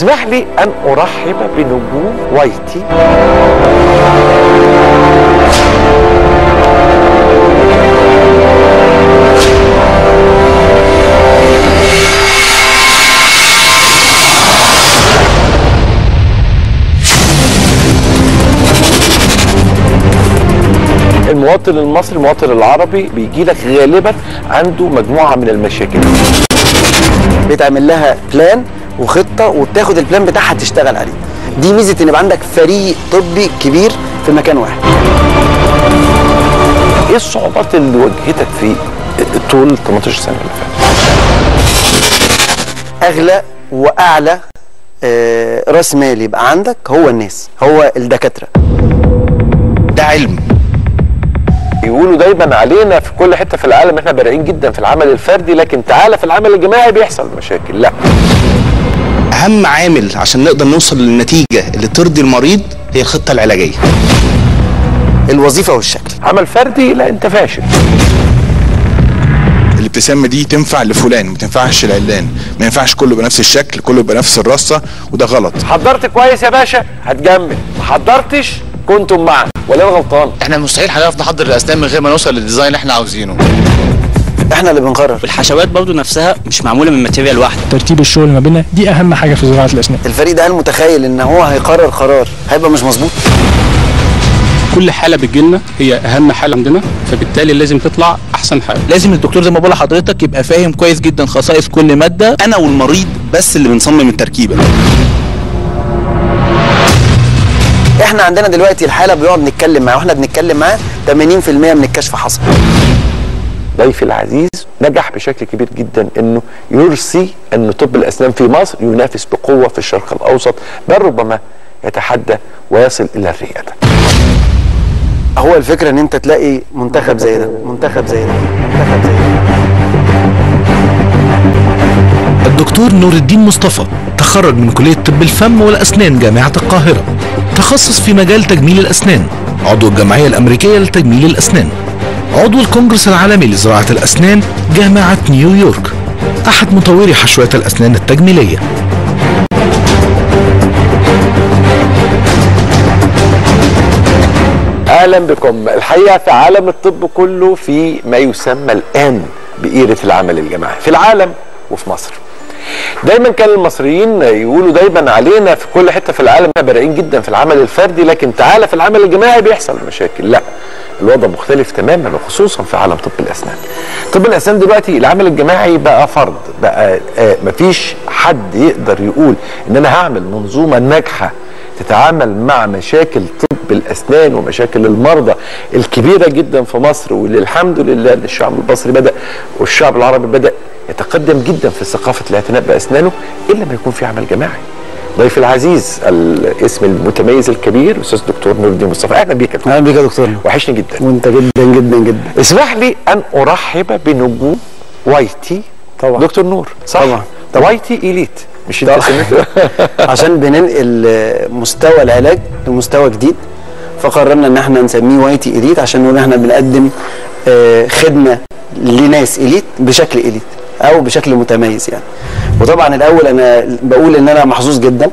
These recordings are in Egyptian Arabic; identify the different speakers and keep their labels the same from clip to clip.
Speaker 1: اسمح لي ان ارحب بنجوم وايتي المواطن المصري المواطن العربي بيجي لك غالبا عنده مجموعه من المشاكل
Speaker 2: بيتعمل لها بلان وخطه وبتاخد البلان بتاعها تشتغل عليه دي ميزه ان يبقى عندك فريق طبي كبير في مكان واحد
Speaker 1: ايه الصعوبات اللي واجهتك في طول 18 سنه اللي فاتت
Speaker 2: اغلى واعلى آه، راس مال يبقى عندك هو الناس هو الدكاتره
Speaker 3: ده علم
Speaker 1: يقولوا دايما علينا في كل حته في العالم احنا بارعين جدا في العمل الفردي لكن تعالى في العمل الجماعي بيحصل مشاكل لا
Speaker 3: اهم عامل عشان نقدر نوصل للنتيجه اللي ترضي المريض هي الخطه العلاجيه
Speaker 2: الوظيفه والشكل
Speaker 1: عمل فردي لا انت فاشل
Speaker 4: الابتسامه دي تنفع لفلان ما تنفعش لعلان ما ينفعش كله بنفس الشكل كله بنفس الرصه وده غلط
Speaker 1: حضرت كويس يا باشا هتجمل ما حضرتش كنتم معا ولا انا غلطان
Speaker 5: احنا مستحيل هنعرف نحضر الاسنان من غير ما نوصل للديزاين اللي احنا عاوزينه
Speaker 2: احنا اللي بنقرر
Speaker 6: الحشوات برضو نفسها مش معموله من ماتيريال واحده
Speaker 7: ترتيب الشغل ما بيننا دي اهم حاجه في زراعه الاسنان
Speaker 2: الفريق ده هل متخيل ان هو هيقرر قرار هيبقى مش مظبوط
Speaker 8: كل حاله بتجيلنا هي اهم حاله عندنا فبالتالي لازم تطلع احسن حاله
Speaker 9: لازم الدكتور زي ما بقول لحضرتك يبقى فاهم كويس جدا خصائص كل ماده
Speaker 3: انا والمريض بس اللي بنصمم التركيبه
Speaker 2: احنا عندنا دلوقتي الحاله بيقعد نتكلم معاه واحنا بنتكلم معاه 80% من الكشف حصل
Speaker 1: ضيفي العزيز نجح بشكل كبير جدا انه يرسي ان طب الاسنان في مصر ينافس بقوه في الشرق الاوسط بل ربما يتحدى ويصل الى الرياده
Speaker 2: هو الفكره ان انت تلاقي منتخب زي ده منتخب زي ده منتخب زي ده
Speaker 10: الدكتور نور الدين مصطفى تخرج من كلية طب الفم والأسنان جامعة القاهرة تخصص في مجال تجميل الأسنان عضو الجمعية الأمريكية لتجميل الأسنان عضو الكونجرس العالمي لزراعة الأسنان جامعة نيويورك أحد مطوري حشوات الأسنان التجميلية
Speaker 1: اهلا بكم الحقيقه في عالم الطب كله في ما يسمى الان بإيرة العمل الجماعي في العالم وفي مصر دايما كان المصريين يقولوا دايما علينا في كل حته في العالم احنا بارعين جدا في العمل الفردي لكن تعالى في العمل الجماعي بيحصل مشاكل لا الوضع مختلف تماما وخصوصا في عالم طب الاسنان طب الاسنان دلوقتي العمل الجماعي بقى فرض بقى آه مفيش حد يقدر يقول ان انا هعمل منظومه ناجحه تتعامل مع مشاكل طب الاسنان ومشاكل المرضى الكبيره جدا في مصر واللي الحمد لله ان الشعب المصري بدا والشعب العربي بدا يتقدم جدا في ثقافه الاعتناء باسنانه الا ما يكون في عمل جماعي. ضيفي العزيز الاسم المتميز الكبير الاستاذ دكتور نور الدين مصطفى اهلا بيك يا دكتور.
Speaker 2: اهلا بيك يا دكتور
Speaker 1: وحشني جدا
Speaker 2: وانت جدا جدا جدا
Speaker 1: اسمح لي ان ارحب بنجوم وايتي
Speaker 2: طبعا
Speaker 1: دكتور نور صح
Speaker 2: طبعا.
Speaker 1: طبعا وايتي اليت مش انت سميته
Speaker 2: عشان بننقل مستوى العلاج لمستوى جديد فقررنا ان احنا نسميه وايتي اليت عشان نقول احنا بنقدم آه، خدمه لناس اليت بشكل اليت او بشكل متميز يعني وطبعا الاول انا بقول ان انا محظوظ جدا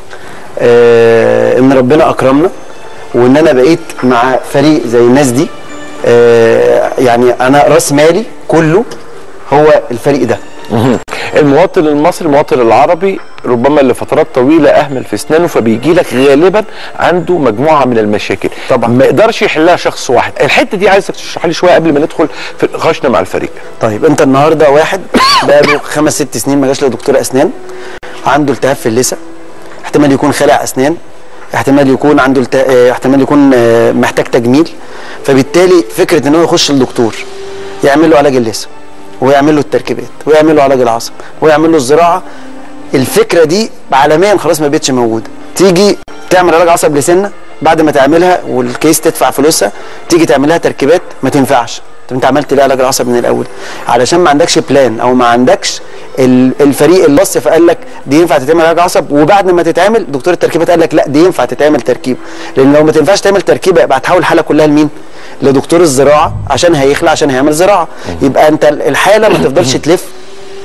Speaker 2: آه، ان ربنا اكرمنا وان انا بقيت مع فريق زي الناس دي آه، يعني انا راس مالي كله هو الفريق ده
Speaker 1: المواطن المصري المواطن العربي ربما لفترات طويله اهمل في اسنانه فبيجي لك غالبا عنده مجموعه من المشاكل
Speaker 2: طبعا.
Speaker 1: ما يقدرش يحلها شخص واحد الحته دي عايزك تشرح لي شويه قبل ما ندخل في نقاشنا مع الفريق
Speaker 2: طيب انت النهارده واحد بقاله خمس ست سنين ما جاش لدكتور اسنان عنده التهاب في اللثه احتمال يكون خلع اسنان احتمال يكون عنده الت... اه، احتمال يكون اه، محتاج تجميل فبالتالي فكره ان هو يخش للدكتور يعمل له علاج اللثه ويعمل له التركيبات ويعمل له علاج العصب ويعمل له الزراعه الفكره دي عالميا خلاص ما بقتش موجوده تيجي تعمل علاج عصب لسنه بعد ما تعملها والكيس تدفع فلوسها تيجي تعملها تركيبات ما تنفعش طب انت عملت ليه علاج العصب من الاول علشان ما عندكش بلان او ما عندكش ال- الفريق اللص فقال لك دي ينفع تتعمل علاج عصب وبعد ما تتعمل دكتور التركيبات قال لك لا دي ينفع تتعمل تركيبه لان لو ما تنفعش تعمل تركيبه يبقى هتحول الحاله كلها لمين لدكتور الزراعه عشان هيخلع عشان هيعمل زراعه يبقى انت الحاله ما تفضلش تلف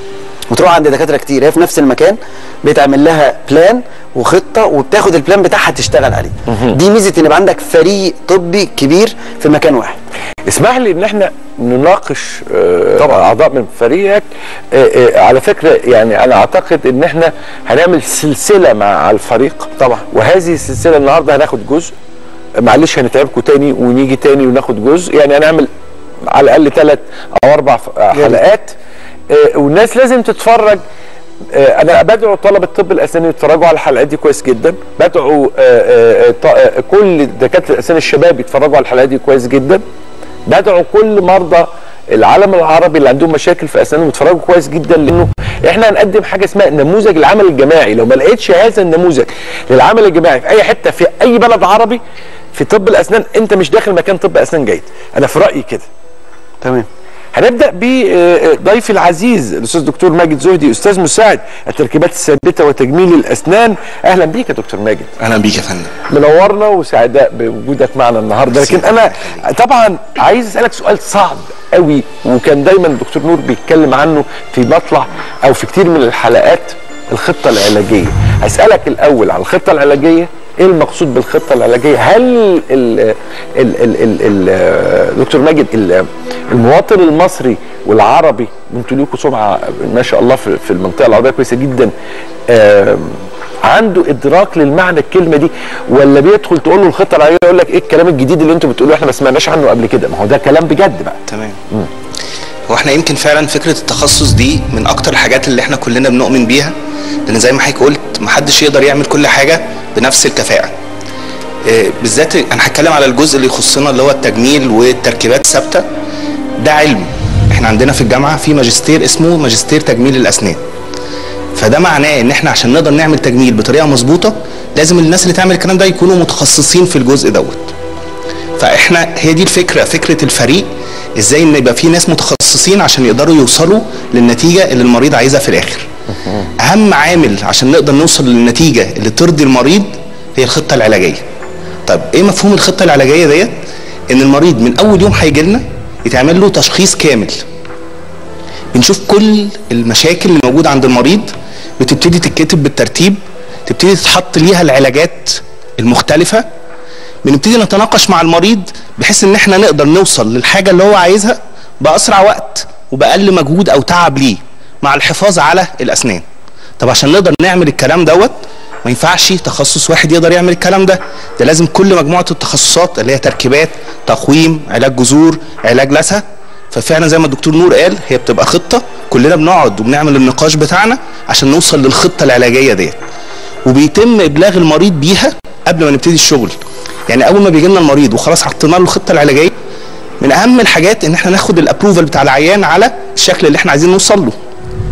Speaker 2: وتروح عند دكاتره كتير هي في نفس المكان بيتعمل لها بلان وخطه وبتاخد البلان بتاعها تشتغل عليه دي ميزه ان يبقى عندك فريق طبي كبير في مكان واحد
Speaker 1: اسمح لي ان احنا نناقش طبعا اعضاء من فريقك آه، آه، على فكره يعني انا اعتقد ان احنا هنعمل سلسله مع الفريق طبعا وهذه السلسله النهارده هناخد جزء معلش هنتعبكم تاني ونيجي تاني وناخد جزء يعني هنعمل على الاقل ثلاث او اربع ف- آه، حلقات آه، والناس لازم تتفرج آه، انا بدعو طلبه طب الاسنان يتفرجوا على الحلقات دي كويس جدا بدعو آه، آه، آه، ط- آه، كل دكاتره الاسنان الشباب يتفرجوا على الحلقات دي كويس جدا بدعو كل مرضى العالم العربي اللي عندهم مشاكل في اسنانهم يتفرجوا كويس جدا لانه احنا هنقدم حاجه اسمها نموذج العمل الجماعي لو ما لقيتش هذا النموذج للعمل الجماعي في اي حته في اي بلد عربي في طب الاسنان انت مش داخل مكان طب اسنان جيد انا في رايي كده
Speaker 2: تمام
Speaker 1: هنبدا بضيفي العزيز الاستاذ دكتور ماجد زهدي استاذ مساعد التركيبات الثابته وتجميل الاسنان اهلا بيك يا دكتور ماجد
Speaker 3: اهلا بيك يا فندم
Speaker 1: منورنا وسعداء بوجودك معنا النهارده لكن انا طبعا عايز اسالك سؤال صعب قوي وكان دايما الدكتور نور بيتكلم عنه في مطلع او في كتير من الحلقات الخطه العلاجيه هسالك الاول على الخطه العلاجيه ايه المقصود بالخطه العلاجيه هل ال ال ال ال ال دكتور ماجد ال- المواطن المصري والعربي انتوا ليكوا سمعه ما شاء الله في في المنطقه العربيه كويسه جدا آم، عنده ادراك للمعنى الكلمه دي ولا بيدخل تقول له الخطه العلاجيه يقول لك ايه الكلام الجديد اللي انتوا بتقولوه احنا ما سمعناش عنه قبل كده ما هو ده كلام بجد بقى
Speaker 3: تمام هو احنا يمكن فعلا فكره التخصص دي من اكتر الحاجات اللي احنا كلنا بنؤمن بيها لان زي ما حضرتك قلت محدش يقدر يعمل كل حاجه بنفس الكفاءه آه، بالذات انا هتكلم على الجزء اللي يخصنا اللي هو التجميل والتركيبات الثابته ده علم احنا عندنا في الجامعه في ماجستير اسمه ماجستير تجميل الاسنان فده معناه ان احنا عشان نقدر نعمل تجميل بطريقه مظبوطه لازم الناس اللي تعمل الكلام ده يكونوا متخصصين في الجزء دوت فاحنا هي دي الفكره فكره الفريق ازاي ان يبقى في ناس متخصصين عشان يقدروا يوصلوا للنتيجه اللي المريض عايزها في الاخر اهم عامل عشان نقدر نوصل للنتيجه اللي ترضي المريض هي الخطه العلاجيه طب ايه مفهوم الخطه العلاجيه ديت ان المريض من اول يوم هيجي لنا يتعمل له تشخيص كامل بنشوف كل المشاكل اللي موجوده عند المريض بتبتدي تتكتب بالترتيب تبتدي تتحط ليها العلاجات المختلفه بنبتدي نتناقش مع المريض بحيث ان احنا نقدر نوصل للحاجه اللي هو عايزها باسرع وقت وباقل مجهود او تعب ليه مع الحفاظ على الاسنان طب عشان نقدر نعمل الكلام دوت ما ينفعش تخصص واحد يقدر يعمل الكلام ده ده لازم كل مجموعه التخصصات اللي هي تركيبات تقويم علاج جذور علاج لثه ففعلا زي ما الدكتور نور قال هي بتبقى خطه كلنا بنقعد وبنعمل النقاش بتاعنا عشان نوصل للخطه العلاجيه ديت وبيتم ابلاغ المريض بيها قبل ما نبتدي الشغل يعني اول ما بيجي لنا المريض وخلاص حطينا له الخطه العلاجيه من اهم الحاجات ان احنا ناخد الابروفال بتاع العيان على الشكل اللي احنا عايزين نوصل له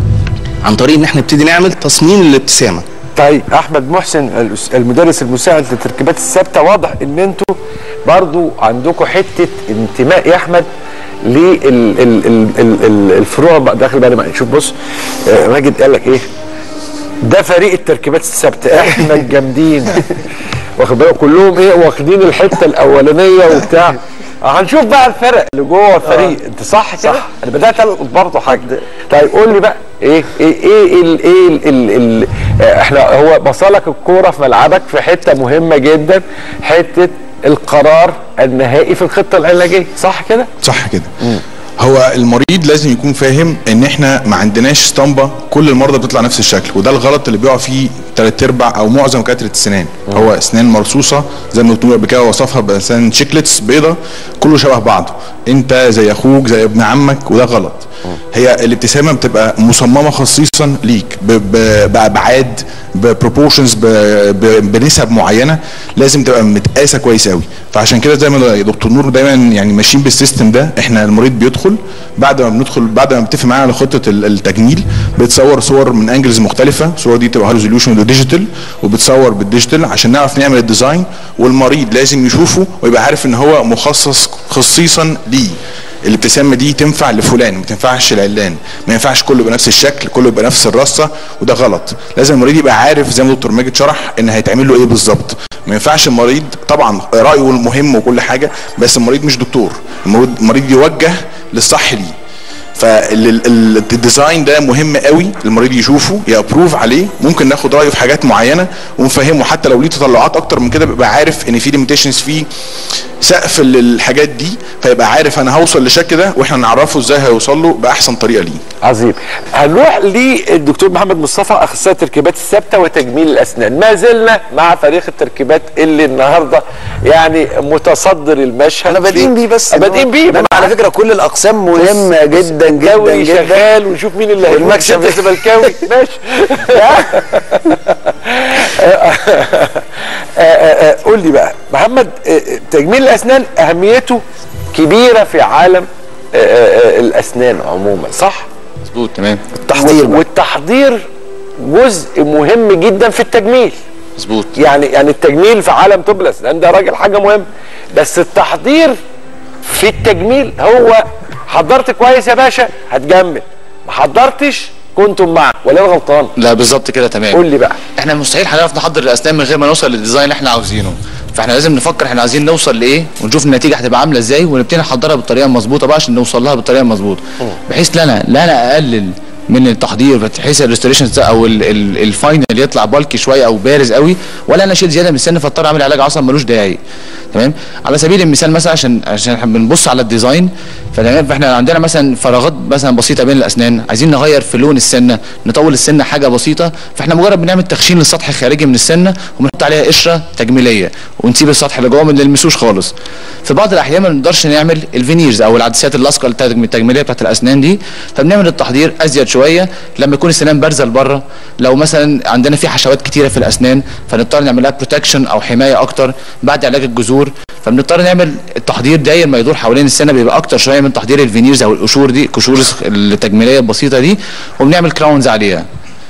Speaker 3: عن طريق ان احنا نبتدي نعمل تصميم الابتسامه
Speaker 1: طيب احمد محسن الأس- المدرس المساعد للتركيبات الثابته واضح ان انتوا برضو عندكم حته انتماء يا احمد للفروع بقى داخل بقى معايا شوف بص آه، ماجد قال لك ايه ده فريق التركيبات الثابته احنا الجامدين واخد بالك كلهم ايه واخدين الحته الاولانيه وبتاع هنشوف بقى الفرق اللي جوه الفريق انت صح كده صح انا بدات القط برضه حاجه طيب قول لي بقى ايه ايه ايه ال ايه ال ال ال آه، احنا هو بصلك الكوره في ملعبك في حته مهمه جدا حته القرار النهائي في الخطه العلاجيه صح كده
Speaker 4: صح كده هو المريض لازم يكون فاهم ان احنا ما عندناش اسطمبه كل المرضى بتطلع نفس الشكل وده الغلط اللي بيقع فيه ثلاث ارباع او معظم دكاتره السنان هو اسنان مرصوصه زي ما بتقول قبل كده وصفها باسنان شيكلتس بيضه كله شبه بعضه انت زي اخوك زي ابن عمك وده غلط هي الابتسامه بتبقى مصممه خصيصا ليك ب- ب- بابعاد ببروبورشنز بنسب معينه لازم تبقى متقاسه كويس قوي فعشان كده زي ما دكتور نور دايما يعني ماشيين بالسيستم ده احنا المريض بيدخل بعد ما بندخل بعد ما بنتفق معاه على خطه ال- التجميل بتصور صور من انجلز مختلفه الصور دي تبقى هاي ريزوليوشن وديجيتال وبتصور بالديجيتال عشان نعرف نعمل الديزاين والمريض لازم يشوفه ويبقى عارف ان هو مخصص خصيصا ليه الابتسامه دي تنفع لفلان ما تنفعش لعلان ما ينفعش كله بنفس الشكل كله بنفس الرصه وده غلط لازم المريض يبقى عارف زي ما دكتور ماجد شرح ان هيتعمل له ايه بالظبط ما ينفعش المريض طبعا رايه المهم وكل حاجه بس المريض مش دكتور المريض المريض يوجه للصح ليه فالديزاين ده مهم قوي المريض يشوفه يابروف عليه ممكن ناخد رايه في حاجات معينه ونفهمه حتى لو ليه تطلعات اكتر من كده بيبقى عارف ان في ليميتيشنز في سقف للحاجات دي فيبقى عارف انا هوصل للشكل ده واحنا نعرفه ازاي هيوصل له باحسن طريقه ليه
Speaker 1: عظيم هنروح للدكتور محمد مصطفى اخصائي التركيبات الثابته وتجميل الاسنان ما زلنا مع فريق التركيبات اللي النهارده يعني متصدر المشهد
Speaker 2: احنا بادئين
Speaker 1: في-
Speaker 2: بيه بس
Speaker 1: بادئين بيه
Speaker 2: إنما على فكره كل الاقسام مهمه جدا جدا
Speaker 1: الدوري
Speaker 2: جدا
Speaker 1: شغال ونشوف مين اللي هيفوز
Speaker 2: والمكسب
Speaker 1: انت زملكاوي ماشي آه، آه، آه، قول لي بقى محمد آه، آه، تجميل الاسنان اهميته كبيره في عالم آه، آه، آه، الاسنان عموما صح
Speaker 5: مظبوط تمام
Speaker 2: التحضير بقى.
Speaker 1: والتحضير جزء مهم جدا في التجميل
Speaker 5: مظبوط
Speaker 1: يعني يعني التجميل في عالم طب الاسنان ده راجل حاجه مهم بس التحضير في التجميل هو حضرت كويس يا باشا هتجمل ما حضرتش كنتم معه ولا انا غلطان
Speaker 5: لا بالظبط كده تمام
Speaker 1: قول لي بقى
Speaker 5: احنا مستحيل هنعرف نحضر الاسنان من غير ما نوصل للديزاين اللي احنا عاوزينه فاحنا لازم نفكر احنا عايزين نوصل لايه ونشوف النتيجه هتبقى عامله ازاي ونبتدي نحضرها بالطريقه المظبوطه بقى عشان نوصل لها بالطريقه المظبوطه بحيث لا انا لا انا اقلل من التحضير بحيث الريستوريشن او ال- ال- الفاينل يطلع بالكي شويه او بارز قوي ولا انا اشيل زياده من السن فاضطر اعمل علاج اصلا ملوش داعي تمام على سبيل المثال مثلا عشان عشان احنا بنبص على الديزاين فتمام فاحنا عندنا مثلا فراغات مثلا بسيطه بين الاسنان عايزين نغير في لون السنه نطول السنه حاجه بسيطه فاحنا مجرد بنعمل تخشين للسطح الخارجي من السنه وبنحط عليها قشره تجميليه ونسيب السطح اللي جوه ما نلمسوش خالص في بعض الاحيان ما نقدرش نعمل الفينيرز او العدسات اللاصقه التجم- التجميليه بتاعت الاسنان دي فبنعمل التحضير ازيد شويه لما يكون السنان بارزه لبره لو مثلا عندنا في حشوات كتيره في الاسنان فنضطر نعمل لها بروتكشن او حمايه اكتر بعد علاج الجذور فبنضطر نعمل التحضير داير ما يدور حوالين السنه بيبقى اكتر شويه من تحضير الفينيرز او القشور دي القشور التجميليه البسيطه دي وبنعمل كراونز عليها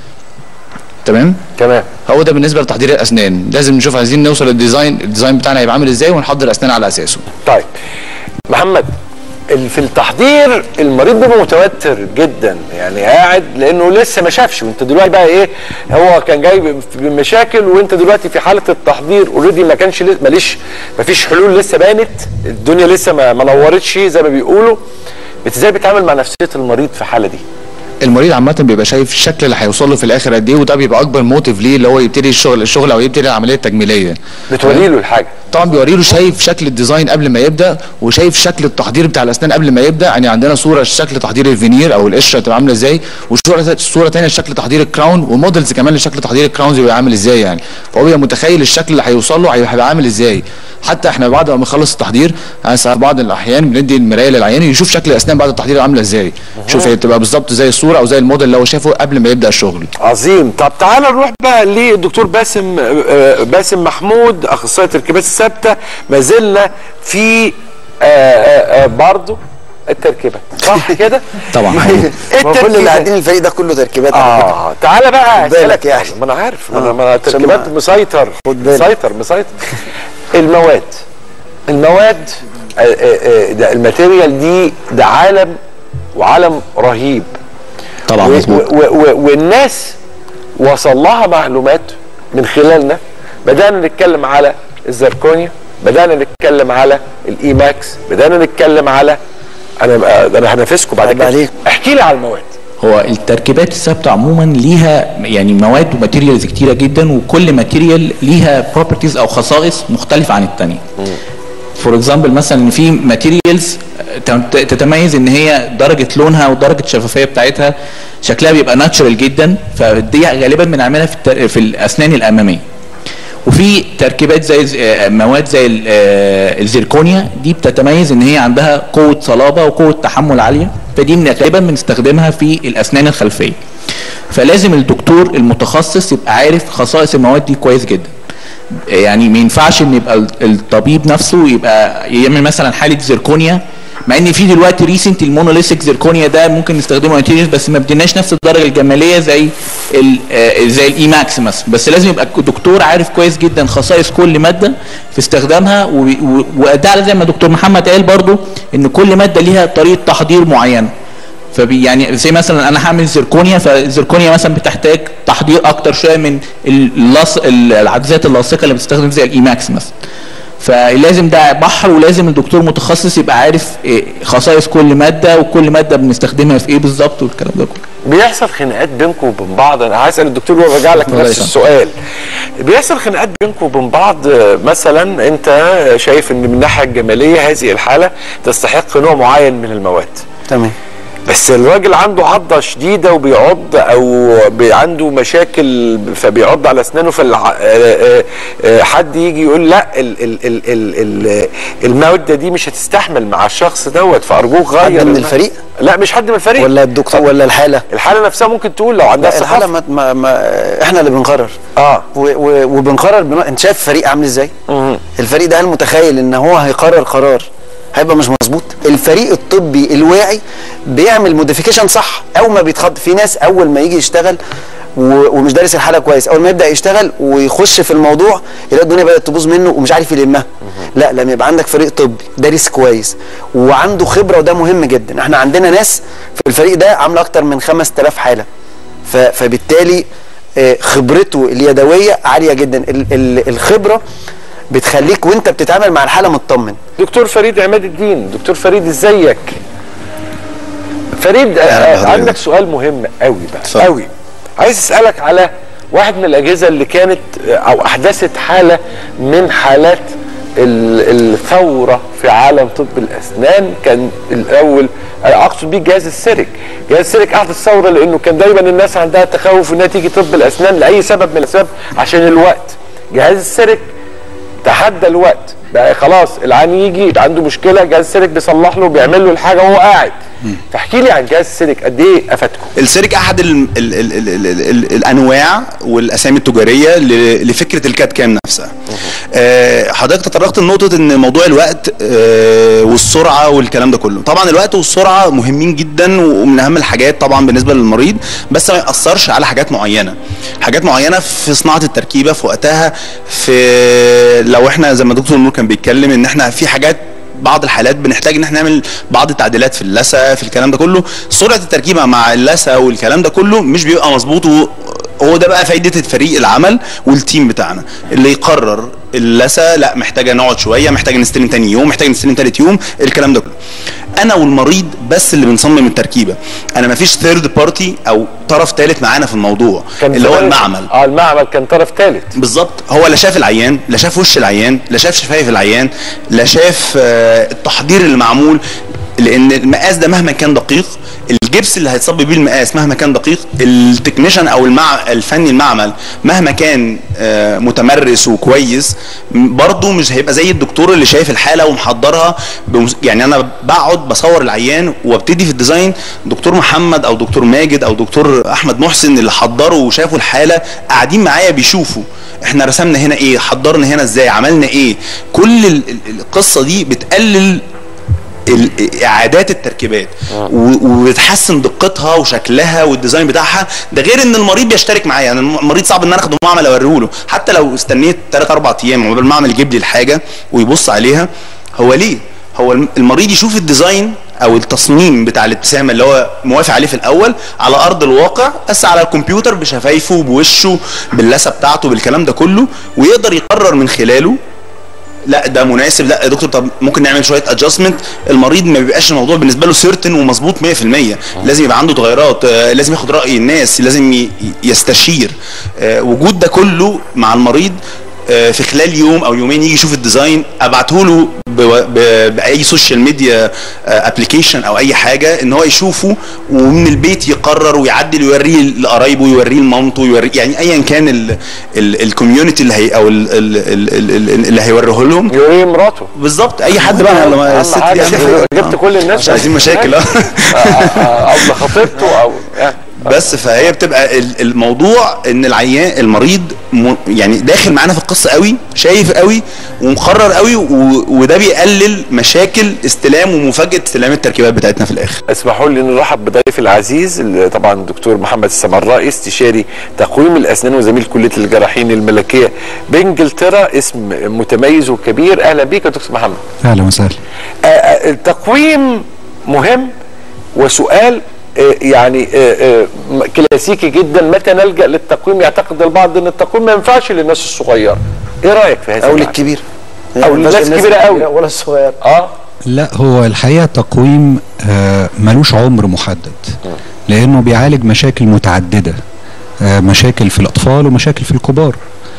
Speaker 5: تمام
Speaker 1: تمام
Speaker 5: هو ده بالنسبه لتحضير الاسنان لازم نشوف عايزين نوصل للديزاين الديزاين بتاعنا هيبقى عامل ازاي ونحضر الاسنان على اساسه
Speaker 1: طيب محمد ال- في التحضير المريض بيبقى متوتر جدا يعني قاعد لانه لسه ما شافش وانت دلوقتي بقى ايه هو كان جاي ب- بمشاكل وانت دلوقتي في حاله التحضير اوريدي ما كانش لسه ماليش ما فيش حلول لسه بانت الدنيا لسه ما ما نورتش زي ما بيقولوا بت- ازاي بتتعامل مع نفسيه المريض في الحاله دي
Speaker 5: المريض عامه بيبقى شايف الشكل اللي هيوصل له في الاخر قد ايه وده بيبقى اكبر موتيف ليه اللي هو يبتدي الشغل الشغل او يبتدي العمليه التجميليه
Speaker 1: بتوري له الحاجه
Speaker 5: طبعا بيوري له شايف شكل الديزاين قبل ما يبدا وشايف شكل التحضير بتاع الاسنان قبل ما يبدا يعني عندنا صوره شكل تحضير الفينير او القشره تبقى عامله ازاي وصوره صوره ثانيه لشكل تحضير الكراون وموديلز كمان لشكل تحضير الكراونز بيبقى عامل ازاي يعني فهو بيبقى متخيل الشكل اللي هيوصل له هيبقى عامل ازاي حتى احنا بعد ما نخلص التحضير أنا ساعات بعض الاحيان بندي المرايه للعيان يشوف شكل الاسنان بعد التحضير عامله ازاي شوف هي بتبقى بالظبط زي الصوره او زي الموديل اللي هو شافه قبل ما يبدا الشغل
Speaker 1: عظيم طب تعالى نروح بقى للدكتور باسم آه، باسم محمود اخصائي التركيبات الثابته ما زلنا في آه، آه، آه، برضه التركيبات صح كده؟
Speaker 2: طبعا ما كل اللي قاعدين الفريق ده كله تركيبات على فكرة.
Speaker 1: اه تعالى بقى
Speaker 2: خد بالك
Speaker 1: أسألك
Speaker 2: يعني.
Speaker 1: ما انا عارف ما انا
Speaker 2: آه،
Speaker 1: ما أنا
Speaker 2: عشان
Speaker 1: التركيبات
Speaker 2: ما-
Speaker 1: مسيطر
Speaker 2: خد بالك.
Speaker 1: مسيطر مسيطر المواد المواد آه، آه، آه، ده الماتيريال دي ده عالم وعالم رهيب
Speaker 6: طبعا
Speaker 1: و-
Speaker 6: مظبوط
Speaker 1: و- و- والناس وصل لها معلومات من خلالنا بدأنا نتكلم على الزركونيا بدأنا نتكلم على الايماكس بدأنا نتكلم على انا انا هنافسكم بعد
Speaker 2: عيب
Speaker 1: كده
Speaker 2: عليك.
Speaker 1: احكي لي على المواد
Speaker 9: هو التركيبات الثابته عموما ليها يعني مواد وماتيريالز كتيره جدا وكل ماتيريال ليها بروبرتيز او خصائص مختلفه عن الثانيه فور اكزامبل مثلا في ماتيريالز تتميز ان هي درجه لونها ودرجه الشفافيه بتاعتها شكلها بيبقى ناتشرال جدا فدي غالبا بنعملها في التر- في الاسنان الاماميه وفي تركيبات زي ز- آه، مواد زي ال- آه، الزيركونيا دي بتتميز ان هي عندها قوه صلابه وقوه تحمل عاليه فدي من غالبا بنستخدمها في الاسنان الخلفيه فلازم الدكتور المتخصص يبقى عارف خصائص المواد دي كويس جدا يعني ما ينفعش ان يبقى ال- الطبيب نفسه يبقى يعمل مثلا حاله زيركونيا مع ان في دلوقتي ريسنت المونوليثيك زيركونيا ده ممكن نستخدمه ماتيريال بس ما بديناش نفس الدرجه الجماليه زي ال آه، زي الاي ماكس مثلا بس لازم يبقى الدكتور عارف كويس جدا خصائص كل ماده في استخدامها و- و- وده زي ما دكتور محمد قال برضو ان كل ماده ليها طريقه تحضير معينه فبي يعني زي مثلا انا هعمل زركونيا فالزركونيا مثلا بتحتاج تحضير اكتر شويه من اللاص العدسات اللاصقه اللي بتستخدم زي الايماكس مثلا فلازم ده بحر ولازم الدكتور متخصص يبقى عارف إيه خصائص كل ماده وكل ماده بنستخدمها في ايه بالظبط والكلام ده كله
Speaker 1: بيحصل خناقات بينكم وبين بعض انا هسال الدكتور وارجع لك
Speaker 9: الله
Speaker 1: نفس
Speaker 9: يسلمك.
Speaker 1: السؤال بيحصل خناقات بينكم وبين بعض آه، مثلا انت شايف ان من الناحيه الجماليه هذه الحاله تستحق نوع معين من المواد
Speaker 2: تمام
Speaker 1: بس الراجل عنده عضه شديده وبيعض او بي- عنده مشاكل فبيعض على اسنانه فحد يجي يقول لا ال ال ال ال ال الماده دي مش هتستحمل مع الشخص دوت فارجوك غير
Speaker 2: حد من
Speaker 1: المادة.
Speaker 2: الفريق؟
Speaker 1: لا مش حد من الفريق
Speaker 2: ولا الدكتور ولا الحاله
Speaker 1: الحاله نفسها ممكن تقول لو عندها
Speaker 2: لا الحاله
Speaker 1: ثقافه
Speaker 2: ما, ما, ما احنا اللي بنقرر
Speaker 1: اه
Speaker 2: و و وبنقرر بنوع... انت شايف الفريق عامل ازاي الفريق ده هل متخيل ان هو هيقرر قرار هيبقى مش مظبوط الفريق الطبي الواعي بيعمل موديفيكيشن صح اول ما بيتخض في ناس اول ما يجي يشتغل و- ومش دارس الحاله كويس اول ما يبدا يشتغل ويخش في الموضوع يلاقي الدنيا بدات تبوظ منه ومش عارف يلمها لا لما يبقى عندك فريق طبي دارس كويس وعنده خبره وده مهم جدا احنا عندنا ناس في الفريق ده عامله اكتر من 5000 حاله ف- فبالتالي آه، خبرته اليدويه عاليه جدا ال- ال- الخبره بتخليك وانت بتتعامل مع الحاله مطمن
Speaker 1: دكتور فريد عماد الدين دكتور فريد ازيك فريد آه،
Speaker 3: أهلا
Speaker 1: آه،
Speaker 3: بحضرتك.
Speaker 1: عندك سؤال مهم قوي بقى
Speaker 3: اتفضل.
Speaker 1: قوي عايز اسالك على واحد من الاجهزه اللي كانت آه، او احدثت حاله من حالات ال- الثوره في عالم طب الاسنان كان الاول آه، اقصد بيه جهاز السيرك جهاز السيرك احدث ثوره لانه كان دايما الناس عندها تخوف انها تيجي طب الاسنان لاي سبب من الاسباب عشان الوقت جهاز السيرك تحدى الوقت بقى خلاص العيان يجي عنده مشكله جهاز السلك بيصلح له بيعمل له الحاجه وهو قاعد فاحكي لي عن جهاز السلك قد ايه افادكم
Speaker 3: السيرك احد ال ال ال ال ال ال الانواع والاسامي التجاريه ل- لفكره الكات كام نفسها آه، حضرتك تطرقت لنقطه ان موضوع الوقت آه، والسرعه والكلام ده كله طبعا الوقت والسرعه مهمين جدا ومن اهم الحاجات طبعا بالنسبه للمريض بس ما ياثرش على حاجات معينه حاجات معينه في صناعه التركيبه في وقتها في لو احنا زي ما دكتور نور كان بيتكلم ان احنا في حاجات بعض الحالات بنحتاج ان احنا نعمل بعض التعديلات في اللثه في الكلام ده كله سرعه التركيبه مع اللثه والكلام ده كله مش بيبقى مظبوط و- هو ده بقى فايده الفريق العمل والتيم بتاعنا اللي يقرر اللثه لا محتاجه نقعد شويه محتاجه نستلم تاني يوم محتاجه نستلم تالت يوم الكلام ده كله انا والمريض بس اللي بنصمم التركيبه انا مفيش ثيرد بارتي او طرف ثالث معانا في الموضوع اللي هو
Speaker 1: زمان-
Speaker 3: المعمل
Speaker 1: اه المعمل كان طرف ثالث
Speaker 3: بالظبط هو لا شاف العيان لا شاف وش العيان لا شاف شفايف العيان لا شاف آه، التحضير اللي معمول لان المقاس ده مهما كان دقيق الجبس اللي هيتصب بيه المقاس مهما كان دقيق التكنيشن او المع... الفني المعمل مهما كان آه، متمرس وكويس م- برضه مش هيبقى زي الدكتور اللي شايف الحاله ومحضرها بمس... يعني انا بقعد بصور العيان وابتدي في الديزاين دكتور محمد او دكتور ماجد او دكتور احمد محسن اللي حضروا وشافوا الحاله قاعدين معايا بيشوفوا احنا رسمنا هنا ايه حضرنا هنا ازاي عملنا ايه كل ال- ال- القصه دي بتقلل ال- اعادات التركيبات و- وبتحسن دقتها وشكلها والديزاين بتاعها ده غير ان المريض بيشترك معايا يعني المريض صعب ان انا اخده معمل اوريه له حتى لو استنيت 3 4 ايام عقبال المعمل يجيب لي الحاجه ويبص عليها هو ليه هو الم- المريض يشوف الديزاين او التصميم بتاع الابتسامه اللي هو موافق عليه في الاول على ارض الواقع بس على الكمبيوتر بشفايفه بوشه باللثه بتاعته بالكلام ده كله ويقدر يقرر من خلاله لا ده مناسب لا يا دكتور طب ممكن نعمل شويه ادجستمنت المريض ما بيبقاش الموضوع بالنسبه له سيرتن ومظبوط 100% لازم يبقى عنده تغيرات آه، لازم ياخد راي الناس لازم ي- يستشير آه، وجود ده كله مع المريض آه، في خلال يوم او يومين يجي يشوف الديزاين ابعته له بو- ب- باي سوشيال ميديا ابلكيشن او اي حاجه ان هو يشوفه ومن البيت يقرر ويعدل ويوريه لقرايبه يوريه لمامته يوريه يعني ايا كان الكوميونتي اللي هي او ال- ال- ال- ال- اللي هيوريه لهم
Speaker 1: يوريه مراته
Speaker 3: بالظبط اي حد بقى لما
Speaker 1: أهم
Speaker 3: الست دي
Speaker 1: حاجة
Speaker 3: أهم حاجة.
Speaker 1: جبت كل الناس
Speaker 3: مش عايزين مشاكل اه
Speaker 1: او لخطيبته او يعني
Speaker 3: بس فهي بتبقى ال- الموضوع ان العيان المريض م- يعني داخل معانا في القصه قوي شايف قوي ومقرر قوي و- وده بيقلل مشاكل استلام ومفاجاه استلام التركيبات بتاعتنا في الاخر
Speaker 1: اسمحوا لي نرحب بضيفي العزيز اللي طبعا الدكتور محمد السمراء استشاري تقويم الاسنان وزميل كليه الجراحين الملكيه بانجلترا اسم متميز وكبير اهلا بيك يا دكتور محمد
Speaker 11: اهلا وسهلا
Speaker 1: آه، آه، التقويم مهم وسؤال آه، يعني آه، آه، م- كلاسيكي جدا متى نلجا للتقويم يعتقد البعض ان التقويم ما ينفعش للناس الصغيره ايه رايك في هذا
Speaker 2: او
Speaker 1: المعنى؟
Speaker 2: للكبير
Speaker 1: او الناس الكبيره قوي
Speaker 2: ولا الصغير
Speaker 1: اه
Speaker 11: لا هو الحقيقه التقويم آه، ملوش عمر محدد لانه بيعالج مشاكل متعدده آه، مشاكل في الاطفال ومشاكل في الكبار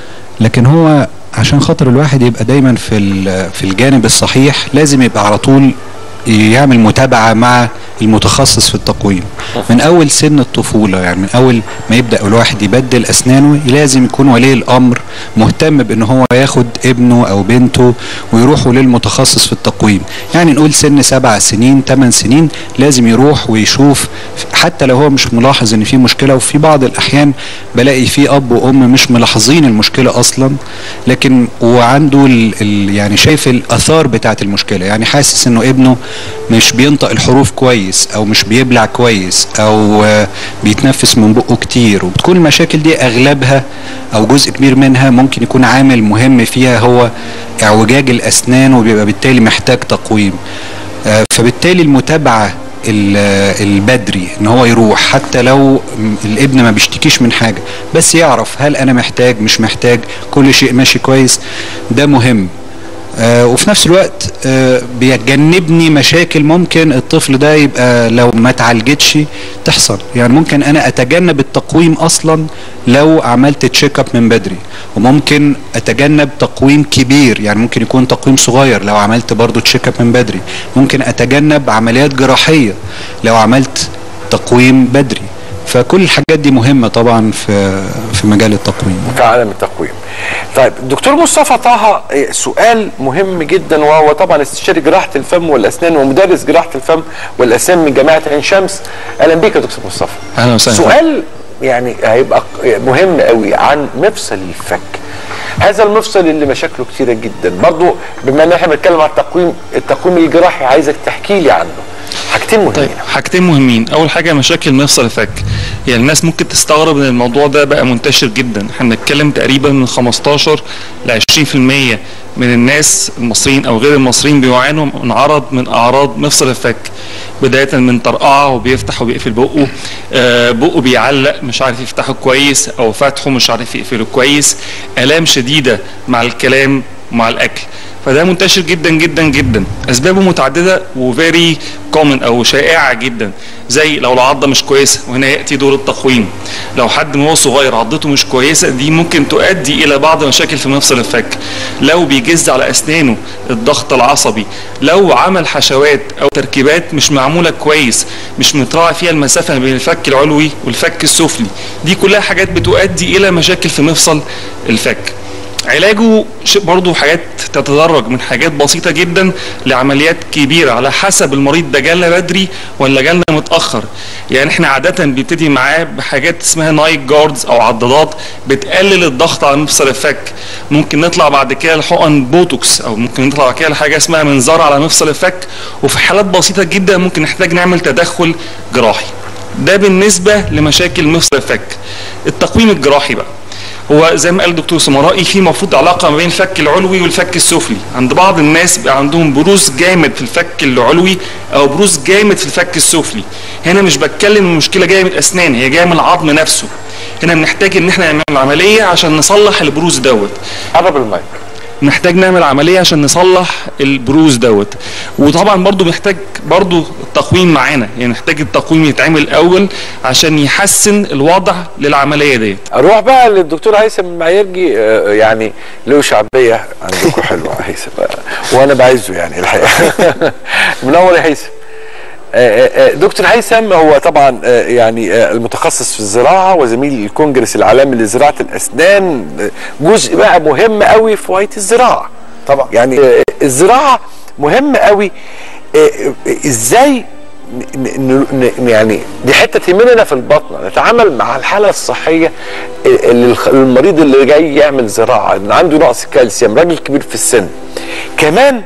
Speaker 11: لكن هو عشان خاطر الواحد يبقى دايما في ال- في الجانب الصحيح لازم يبقى على طول يعمل متابعه مع المتخصص في التقويم من اول سن الطفوله يعني من اول ما يبدا الواحد يبدل اسنانه لازم يكون ولي الامر مهتم بان هو ياخد ابنه او بنته ويروحوا للمتخصص في التقويم يعني نقول سن سبع سنين ثمان سنين لازم يروح ويشوف حتى لو هو مش ملاحظ ان في مشكله وفي بعض الاحيان بلاقي في اب وام مش ملاحظين المشكله اصلا لكن وعنده ال ال يعني شايف الاثار بتاعه المشكله يعني حاسس انه ابنه مش بينطق الحروف كويس او مش بيبلع كويس او آه، بيتنفس من بقه كتير وبتكون المشاكل دي اغلبها او جزء كبير منها ممكن يكون عامل مهم فيها هو اعوجاج الاسنان وبيبقى بالتالي محتاج تقويم آه، فبالتالي المتابعه ال- البدري ان هو يروح حتى لو م- الابن ما بيشتكيش من حاجه بس يعرف هل انا محتاج مش محتاج كل شيء ماشي كويس ده مهم آه وفي نفس الوقت آه بيتجنبني مشاكل ممكن الطفل ده يبقى لو ما اتعالجتش تحصل يعني ممكن انا اتجنب التقويم اصلا لو عملت تشيك اب من بدري وممكن اتجنب تقويم كبير يعني ممكن يكون تقويم صغير لو عملت برضو تشيك اب من بدري ممكن اتجنب عمليات جراحيه لو عملت تقويم بدري فكل الحاجات دي مهمه طبعا في في مجال التقويم
Speaker 1: في عالم التقويم طيب دكتور مصطفى طه إيه، سؤال مهم جدا وهو طبعا استشاري جراحه الفم والاسنان ومدرس جراحه الفم والاسنان من جامعه عين شمس اهلا بيك يا دكتور مصطفى
Speaker 5: اهلا وسهلا
Speaker 1: سؤال يعني هيبقى مهم قوي عن مفصل الفك هذا المفصل اللي مشاكله كتيره جدا برضو بما ان احنا بنتكلم عن التقويم التقويم الجراحي عايزك تحكي لي عنه حاجتين مهمين
Speaker 12: طيب حاجتين مهمين اول حاجه مشاكل مفصل الفك يعني الناس ممكن تستغرب ان الموضوع ده بقى منتشر جدا احنا بنتكلم تقريبا من 15 ل 20% من الناس المصريين او غير المصريين بيعانوا من عرض من اعراض مفصل الفك بدايه من طرقعه وبيفتح وبيقفل بقه آه بقه بيعلق مش عارف يفتحه كويس او فتحه مش عارف يقفله كويس الام شديده مع الكلام ومع الاكل فده منتشر جدا جدا جدا اسبابه متعدده وفيري كومن او شائعه جدا زي لو العضه مش كويسه وهنا ياتي دور التقويم لو حد من هو صغير عضته مش كويسه دي ممكن تؤدي الى بعض مشاكل في مفصل الفك لو بيجز على اسنانه الضغط العصبي لو عمل حشوات او تركيبات مش معموله كويس مش متراعي فيها المسافه بين الفك العلوي والفك السفلي دي كلها حاجات بتؤدي الى مشاكل في مفصل الفك علاجه شيء برضه حاجات تتدرج من حاجات بسيطة جدا لعمليات كبيرة على حسب المريض ده جالنا بدري ولا جالنا متأخر يعني احنا عادة بيبتدي معاه بحاجات اسمها نايت جاردز او عضادات بتقلل الضغط على مفصل الفك ممكن نطلع بعد كده لحقن بوتوكس او ممكن نطلع بعد كده لحاجة اسمها منظار على مفصل الفك وفي حالات بسيطة جدا ممكن نحتاج نعمل تدخل جراحي ده بالنسبة لمشاكل مفصل الفك التقويم الجراحي بقى هو زي ما قال الدكتور سمرائي في المفروض علاقه ما بين الفك العلوي والفك السفلي عند بعض الناس بيبقى عندهم بروز جامد في الفك العلوي او بروز جامد في الفك السفلي هنا مش بتكلم المشكله جايه من الاسنان هي جايه من العظم نفسه هنا بنحتاج ان احنا نعمل عمليه عشان نصلح البروز دوت
Speaker 1: قرب المايك
Speaker 12: محتاج نعمل عمليه عشان نصلح البروز دوت وطبعا برضو محتاج برضو التقويم معانا يعني محتاج التقويم يتعمل الاول عشان يحسن الوضع للعمليه ديت
Speaker 1: اروح بقى للدكتور هيثم المعيرجي آه، يعني له شعبيه عندكم حلوه هيثم آه، وانا بعزه يعني الحقيقه منور يا هيثم آه، آه، دكتور هيثم هو طبعا آه، يعني آه، المتخصص في الزراعه وزميل الكونجرس العالمي لزراعه الاسنان آه، جزء بقى مهم قوي في وقت الزراعه
Speaker 2: طبعا
Speaker 1: يعني آه، الزراعه مهمه قوي آه، آه، ازاي ن- ن- ن- يعني دي حته تهمنا في البطنه نتعامل مع الحاله الصحيه اللي الخ- المريض اللي جاي يعمل زراعه ان عنده نقص كالسيوم راجل كبير في السن كمان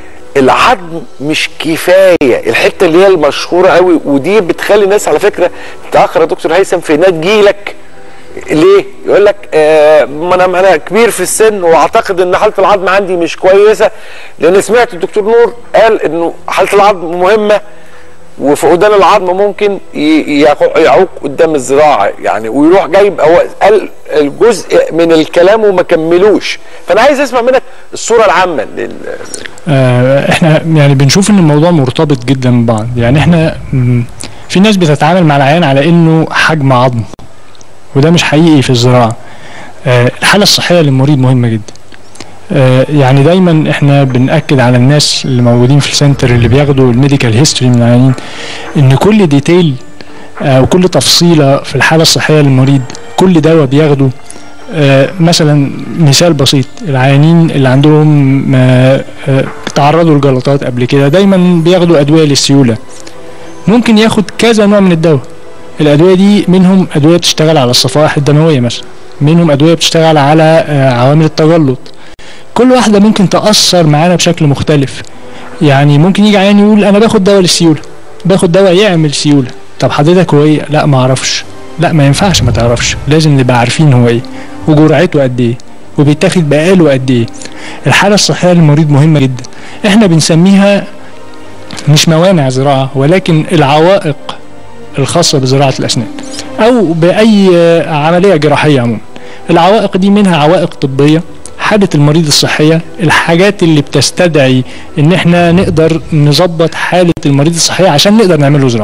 Speaker 1: العظم مش كفايه الحته اللي هي المشهوره قوي ودي بتخلي الناس على فكره تاخر يا دكتور هيثم في انها تجيلك ليه؟ يقول لك آه ما انا ما انا كبير في السن واعتقد ان حاله العظم عندي مش كويسه لان سمعت الدكتور نور قال انه حاله العظم مهمه وفقدان العظم ممكن ي- يعو- يعوق قدام الزراعه يعني ويروح جايب هو قال الجزء من الكلام وما كملوش فانا عايز اسمع منك الصوره العامه لل...
Speaker 7: آه، احنا يعني بنشوف ان الموضوع مرتبط جدا ببعض يعني احنا مم، في ناس بتتعامل مع العيان على انه حجم عظم وده مش حقيقي في الزراعه آه، الحاله الصحيه للمريض مهمه جدا آه، يعني دايما احنا بنأكد على الناس اللي موجودين في السنتر اللي بياخدوا الميديكال هيستوري من العيانين ان كل ديتيل او كل تفصيله في الحاله الصحيه للمريض كل دواء بياخده آه، مثلا مثال بسيط العيانين اللي عندهم آه، آه، تعرضوا لجلطات قبل كده دايما بياخدوا ادويه للسيوله ممكن ياخد كذا نوع من الدواء الادويه دي منهم ادويه بتشتغل على الصفائح الدمويه مثلا منهم ادويه بتشتغل على آه، عوامل التجلط كل واحده ممكن تاثر معانا بشكل مختلف يعني ممكن يجي عيان يقول انا باخد دواء للسيوله باخد دواء يعمل سيوله طب حضرتك هو ايه لا ما اعرفش لا ما ينفعش ما تعرفش لازم نبقى عارفين هو ايه وجرعته قد ايه وبيتاخد بقاله قد ايه الحاله الصحيه للمريض مهمه جدا احنا بنسميها مش موانع زراعه ولكن العوائق الخاصه بزراعه الاسنان او باي آه، عمليه جراحيه عموما العوائق دي منها عوائق طبيه حالة المريض الصحية الحاجات اللي بتستدعي ان احنا نقدر نظبط حالة المريض الصحية عشان نقدر نعمل له زراعة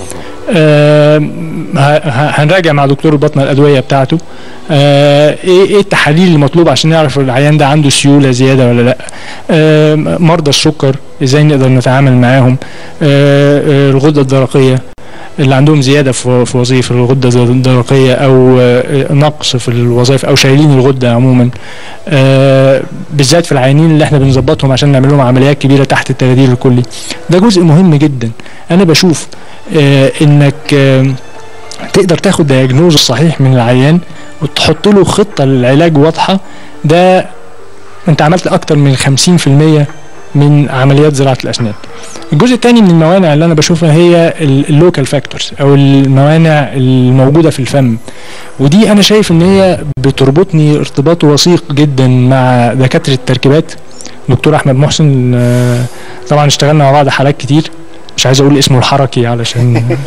Speaker 7: آه، ه- ه- هنراجع مع دكتور البطنه الادويه بتاعته آه، ايه ايه التحاليل المطلوبه عشان نعرف العيان ده عنده سيوله زياده ولا لا آه، مرضى السكر ازاي نقدر نتعامل معاهم آه، آه، الغده الدرقيه اللي عندهم زياده في في وظيفه الغده الدرقيه او آه، نقص في الوظائف او شايلين الغده عموما آه، بالذات في العيانين اللي احنا بنظبطهم عشان نعمل لهم عمليات كبيره تحت التخدير الكلي ده جزء مهم جدا انا بشوف آه، انك آه، تقدر تاخد دياجنوز الصحيح من العيان وتحط له خطه للعلاج واضحه ده انت عملت اكتر من 50% من عمليات زراعه الاسنان الجزء الثاني من الموانع اللي انا بشوفها هي اللوكال فاكتورز او الموانع الموجوده في الفم ودي انا شايف ان هي بتربطني ارتباط وثيق جدا مع دكاتره التركيبات دكتور احمد محسن آه، طبعا اشتغلنا مع بعض حالات كتير مش عايز اقول اسمه الحركي علشان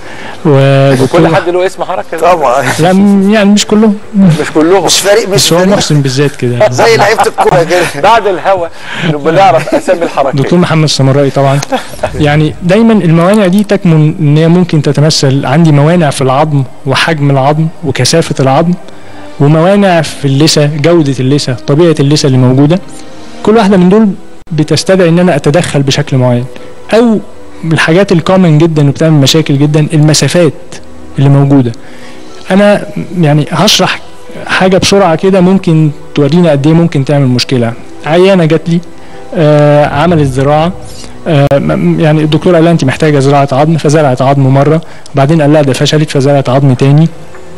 Speaker 7: ودكتور
Speaker 1: كل حد له اسم حركه
Speaker 2: طبعا
Speaker 7: لا م- يعني مش كلهم
Speaker 1: مش كلهم
Speaker 2: مش فريق مش
Speaker 7: بس هو
Speaker 2: فريق
Speaker 7: محسن بالذات كده
Speaker 2: زي لعيبه الكوره كده
Speaker 1: بعد الهوا نبقى نعرف اسامي الحركات
Speaker 7: دكتور محمد السمرائي طبعا يعني دايما الموانع دي تكمن ان هي ممكن تتمثل عندي موانع في العظم وحجم العظم وكثافه العظم وموانع في اللثه جوده اللثه طبيعه اللثه اللي موجوده كل واحده من دول بتستدعي ان انا اتدخل بشكل معين او الحاجات الكومن جدا وبتعمل مشاكل جدا المسافات اللي موجوده انا يعني هشرح حاجه بسرعه كده ممكن تورينا قد ايه ممكن تعمل مشكله عيانه جات لي آه عملت زراعه آه م- يعني الدكتور قال لها انت محتاجه زراعه عظم فزرعت عظم مره بعدين قال لها ده فشلت فزرعت عظم تاني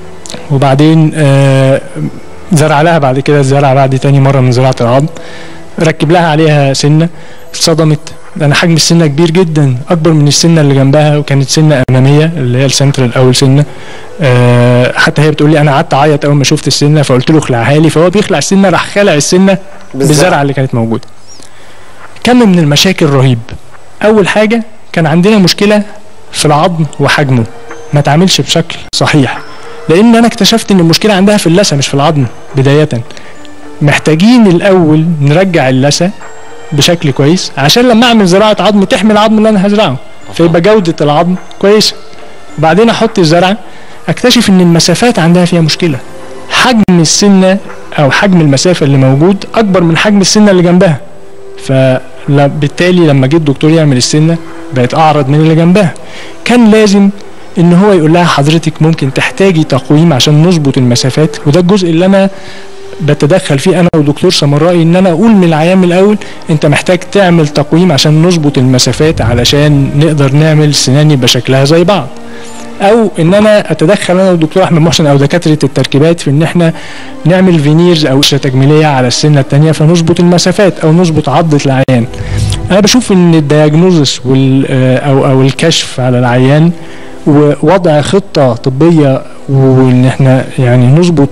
Speaker 7: وبعدين آه زرع لها بعد كده الزرع بعد تاني مره من زراعه العظم ركب لها عليها سنه اتصدمت لان حجم السنه كبير جدا اكبر من السنه اللي جنبها وكانت سنه اماميه اللي هي السنترال اول سنه آه حتى هي بتقول لي انا قعدت اعيط اول ما شفت السنه فقلت له اخلعها لي فهو بيخلع السنه راح خلع السنه بالزرعه اللي كانت موجوده كم من المشاكل رهيب اول حاجه كان عندنا مشكله في العظم وحجمه ما تعملش بشكل صحيح لان انا اكتشفت ان المشكله عندها في اللثه مش في العظم بدايه محتاجين الاول نرجع اللثه بشكل كويس عشان لما اعمل زراعه عظم تحمي العظم اللي انا هزرعه فيبقى جوده العظم كويسه وبعدين احط الزرعه اكتشف ان المسافات عندها فيها مشكله حجم السنه او حجم المسافه اللي موجود اكبر من حجم السنه اللي جنبها فبالتالي لما جه الدكتور يعمل السنه بقت اعرض من اللي جنبها كان لازم ان هو يقول لها حضرتك ممكن تحتاجي تقويم عشان نظبط المسافات وده الجزء اللي انا بتدخل فيه انا ودكتور سمرائي ان انا اقول من العيان من الاول انت محتاج تعمل تقويم عشان نظبط المسافات علشان نقدر نعمل سنان يبقى شكلها زي بعض او ان انا اتدخل انا والدكتور احمد محسن او دكاتره التركيبات في ان احنا نعمل فينيرز او قشره تجميليه على السنه الثانيه فنظبط المسافات او نظبط عضه العيان انا بشوف ان الدياجنوزس وال او او الكشف على العيان ووضع خطه طبيه وان احنا يعني نظبط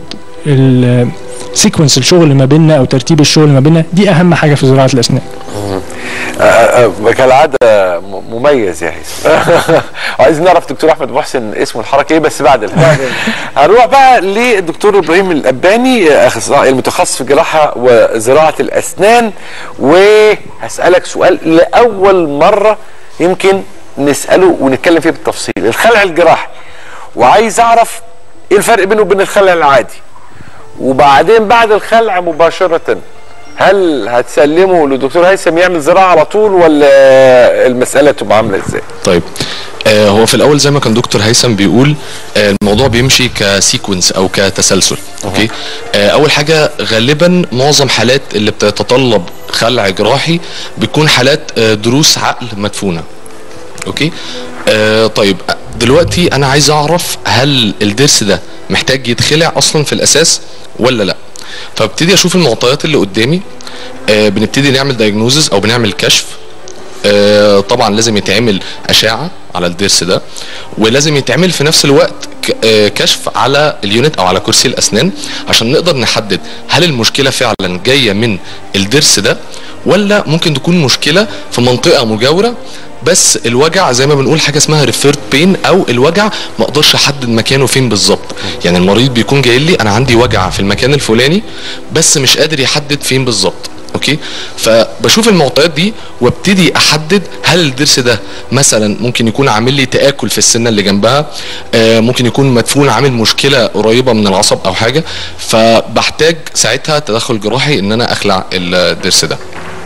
Speaker 7: سيكونس الشغل ما بيننا او ترتيب الشغل ما بيننا دي اهم حاجه في زراعه الاسنان
Speaker 1: آه، آه، كالعاده م- مميز يا هيثم عايزين نعرف دكتور احمد محسن اسمه الحركه ايه بس بعد الحلقه هنروح بقى للدكتور ابراهيم الاباني اخصائي المتخصص في الجراحه وزراعه الاسنان وهسالك سؤال لاول مره يمكن نساله ونتكلم فيه بالتفصيل الخلع الجراحي وعايز اعرف ايه الفرق بينه وبين الخلع العادي وبعدين بعد الخلع مباشره هل هتسلمه لدكتور هيثم يعمل زراعه على طول ولا المساله تبقى عامله ازاي؟
Speaker 13: طيب آه هو في الاول زي ما كان دكتور هيثم بيقول آه الموضوع بيمشي كسيكونس او كتسلسل اوكي آه اول حاجه غالبا معظم حالات اللي بتتطلب خلع جراحي بتكون حالات آه دروس عقل مدفونه اوكي آه طيب دلوقتي انا عايز اعرف هل الضرس ده محتاج يتخلع اصلا في الاساس ولا لا فابتدي اشوف المعطيات اللي قدامي آه بنبتدي نعمل دايجنوزز او بنعمل كشف آه، طبعا لازم يتعمل اشعه على الضرس ده ولازم يتعمل في نفس الوقت ك- آه، كشف على اليونت او على كرسي الاسنان عشان نقدر نحدد هل المشكله فعلا جايه من الضرس ده ولا ممكن تكون مشكله في منطقه مجاوره بس الوجع زي ما بنقول حاجه اسمها ريفيرد بين او الوجع ما اقدرش احدد مكانه فين بالظبط يعني المريض بيكون جاي لي انا عندي وجع في المكان الفلاني بس مش قادر يحدد فين بالظبط اوكي فبشوف المعطيات دي وابتدي احدد هل الضرس ده مثلا ممكن يكون عامل لي تاكل في السنه اللي جنبها آه ممكن يكون مدفون عامل مشكله قريبه من العصب او حاجه فبحتاج ساعتها تدخل جراحي ان انا اخلع الضرس ده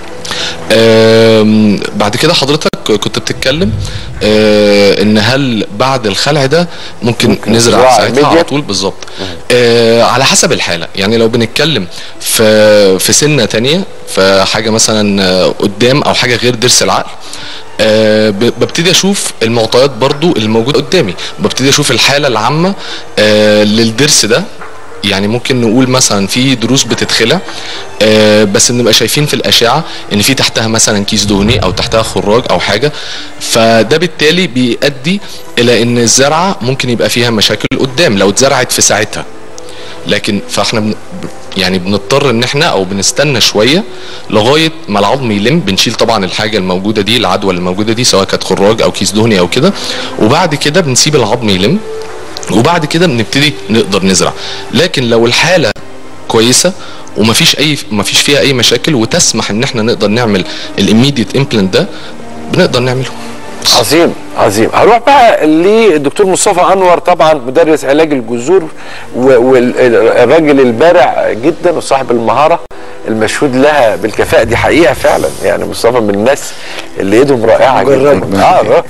Speaker 13: آم، بعد كده حضرتك كنت بتتكلم آه، ان هل بعد الخلع ده ممكن,
Speaker 1: ممكن
Speaker 13: نزرع
Speaker 1: زراعة
Speaker 13: ساعتها على
Speaker 1: immediate؟
Speaker 13: طول بالظبط آه، على حسب الحاله يعني لو بنتكلم في في سنه تانية في حاجه مثلا آه، قدام او حاجه غير ضرس العقل آه، ب- ببتدي اشوف المعطيات برضو اللي موجوده قدامي ببتدي اشوف الحاله العامه آه، للضرس ده يعني ممكن نقول مثلا في دروس بتتخلع آه، بس نبقى شايفين في الاشعه ان في تحتها مثلا كيس دهني او تحتها خراج او حاجه فده بالتالي بيؤدي الى ان الزرعه ممكن يبقى فيها مشاكل قدام لو اتزرعت في ساعتها لكن فاحنا بن يعني بنضطر ان احنا او بنستنى شويه لغايه ما العظم يلم بنشيل طبعا الحاجه الموجوده دي العدوى اللي موجوده دي سواء كانت خراج او كيس دهني او كده وبعد كده بنسيب العظم يلم وبعد كده بنبتدي نقدر نزرع لكن لو الحاله كويسه ومفيش اي مفيش فيها اي مشاكل وتسمح ان احنا نقدر نعمل الاميديت امبلانت ده بنقدر نعمله
Speaker 1: عظيم عظيم هروح بقى للدكتور مصطفى انور طبعا مدرس علاج الجذور والراجل البارع جدا وصاحب المهاره المشهود لها بالكفاءه دي حقيقه فعلا يعني مصطفى من الناس اللي ايدهم رائعه جدا اه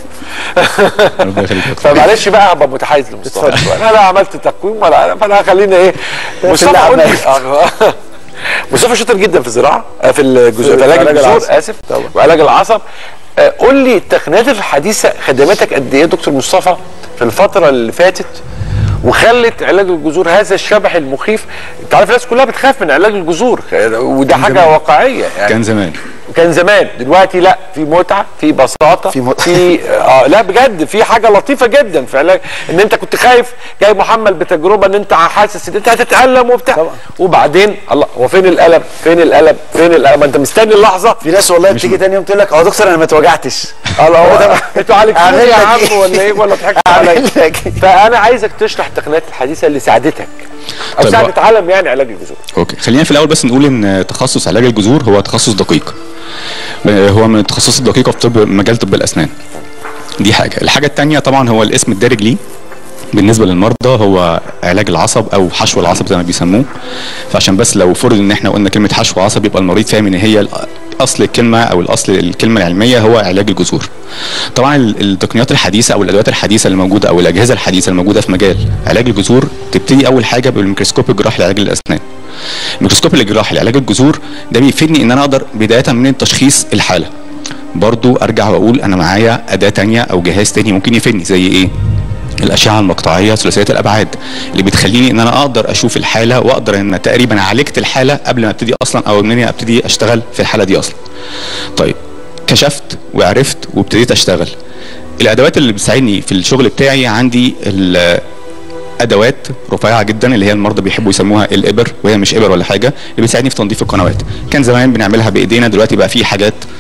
Speaker 1: فمعلش بقى هبقى متحيز لمصطفى شوية. انا لا عملت تقويم ولا فانا خلينا ايه مصطفى قول لي آه. مصطفى شاطر جدا في الزراعه آه، في الجذور في علاج
Speaker 2: علاج
Speaker 1: الجذور
Speaker 2: العصب.
Speaker 1: اسف وعلاج العصب آه، قول لي التقنيات الحديثه خدمتك قد ايه يا دكتور مصطفى في الفتره اللي فاتت وخلت علاج الجذور هذا الشبح المخيف انت عارف الناس كلها بتخاف من علاج الجذور وده حاجه
Speaker 14: زمان.
Speaker 1: واقعيه يعني
Speaker 14: كان زمان
Speaker 1: كان زمان دلوقتي لا في متعه في بساطه في, مت... في آه لا بجد في حاجه لطيفه جدا في علاج ان انت كنت خايف جاي محمل بتجربه ان انت حاسس ان انت هتتالم وبتاع طبعا. وبعدين الله هو فين الالم فين الالم فين الالم ما انت مستني اللحظه
Speaker 2: في ناس والله بتيجي تاني يوم تقول لك اه دكتور انا ما اتوجعتش
Speaker 1: الله هو ده انتوا عالجتوني
Speaker 2: أعمل
Speaker 1: يا
Speaker 2: لك
Speaker 1: عم
Speaker 2: إيه؟
Speaker 1: ولا ايه ولا ضحكتوا عليا فانا عايزك تشرح التقنيات الحديثه اللي ساعدتك او
Speaker 14: طيب
Speaker 1: ساعدت عالم يعني علاج الجذور
Speaker 14: اوكي خلينا في الاول بس نقول ان تخصص علاج الجذور هو تخصص دقيق آه، هو من التخصصات الدقيقه في طب مجال طب الاسنان دي حاجه الحاجه الثانيه طبعا هو الاسم الدارج ليه بالنسبه للمرضى هو علاج العصب او حشو العصب زي ما بيسموه فعشان بس لو فرض ان احنا قلنا كلمه حشو عصب يبقى المريض فاهم ان هي اصل الكلمه او الاصل الكلمه العلميه هو علاج الجذور طبعا ال- التقنيات الحديثه او الادوات الحديثه اللي موجوده او الاجهزه الحديثه الموجوده في مجال علاج الجذور تبتدي اول حاجه بالميكروسكوب الجراحي لعلاج الاسنان الميكروسكوب الجراحي لعلاج الجذور ده بيفيدني ان انا اقدر بدايه من تشخيص الحاله برضو ارجع واقول انا معايا اداه تانية او جهاز تاني ممكن يفيدني زي ايه الاشعه المقطعيه ثلاثيه الابعاد اللي بتخليني ان انا اقدر اشوف الحاله واقدر ان تقريبا عالجت الحاله قبل ما ابتدي اصلا او ان انا ابتدي اشتغل في الحاله دي اصلا طيب كشفت وعرفت وابتديت اشتغل الادوات اللي بتساعدني في الشغل بتاعي عندي ال- ادوات رفيعه جدا اللي هي المرضى بيحبوا يسموها الابر وهي مش ابر ولا حاجه اللي بتساعدني في تنظيف القنوات كان زمان بنعملها بايدينا دلوقتي بقى في حاجات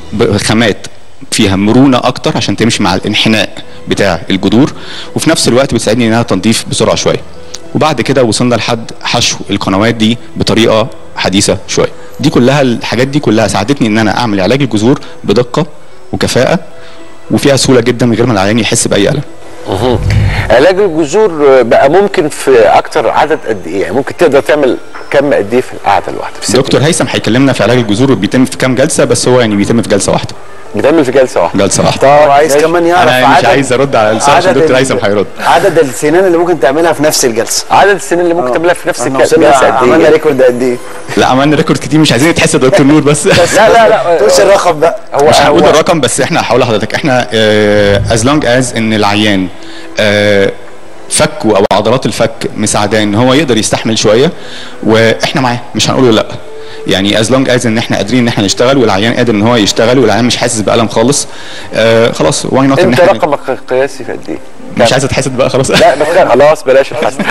Speaker 14: بخامات فيها مرونه اكتر عشان تمشي مع الانحناء بتاع الجذور وفي نفس الوقت بتساعدني انها تنظيف بسرعه شويه وبعد كده وصلنا لحد حشو القنوات دي بطريقه حديثه شويه دي كلها الحاجات دي كلها ساعدتني ان انا اعمل علاج الجذور بدقه وكفاءه وفيها سهوله جدا من غير ما العيان يحس باي الم
Speaker 1: مهم. علاج الجذور بقى ممكن في اكتر عدد قد ايه يعني ممكن تقدر تعمل كم قد ايه في القعده الواحده في ست
Speaker 14: دكتور هيثم هيكلمنا في علاج الجذور بيتم في كام جلسه بس هو يعني بيتم في جلسه واحده
Speaker 1: بيتعمل في جلسه واحده
Speaker 14: جلسه واحده
Speaker 2: طب عايز كمان يعرف
Speaker 14: انا مش
Speaker 2: عدد-
Speaker 14: عايز ارد على السؤال عشان
Speaker 2: عدد
Speaker 14: دكتور
Speaker 2: ال-
Speaker 14: هيثم هيرد
Speaker 2: عدد السنان اللي ممكن تعملها في نفس الجلسه
Speaker 1: عدد السنين اللي ممكن تعملها في نفس
Speaker 2: احنا
Speaker 1: الجلسه
Speaker 2: وصلنا
Speaker 1: قد ايه
Speaker 2: عملنا ريكورد قد ايه
Speaker 14: لا عملنا ريكورد كتير مش عايزين نتحس يا دكتور نور بس
Speaker 2: لا لا لا تقولش الرقم بقى
Speaker 1: هو
Speaker 14: مش هنقول
Speaker 1: هو-
Speaker 14: الرقم بس احنا هقول لحضرتك احنا از لونج از ان العيان آه، فكه او عضلات الفك مساعداه ان هو يقدر يستحمل شويه واحنا معاه مش هنقول له لا يعني از لونج از ان احنا قادرين ان احنا نشتغل والعيان قادر ان هو يشتغل والعيان مش حاسس بالم خالص آه خلاص واي نوت ان
Speaker 1: انت
Speaker 14: احنا
Speaker 1: رقمك القياسي في قد ايه؟
Speaker 14: مش عايز اتحسد بقى خلاص
Speaker 1: لا بس خلاص بلاش الحسد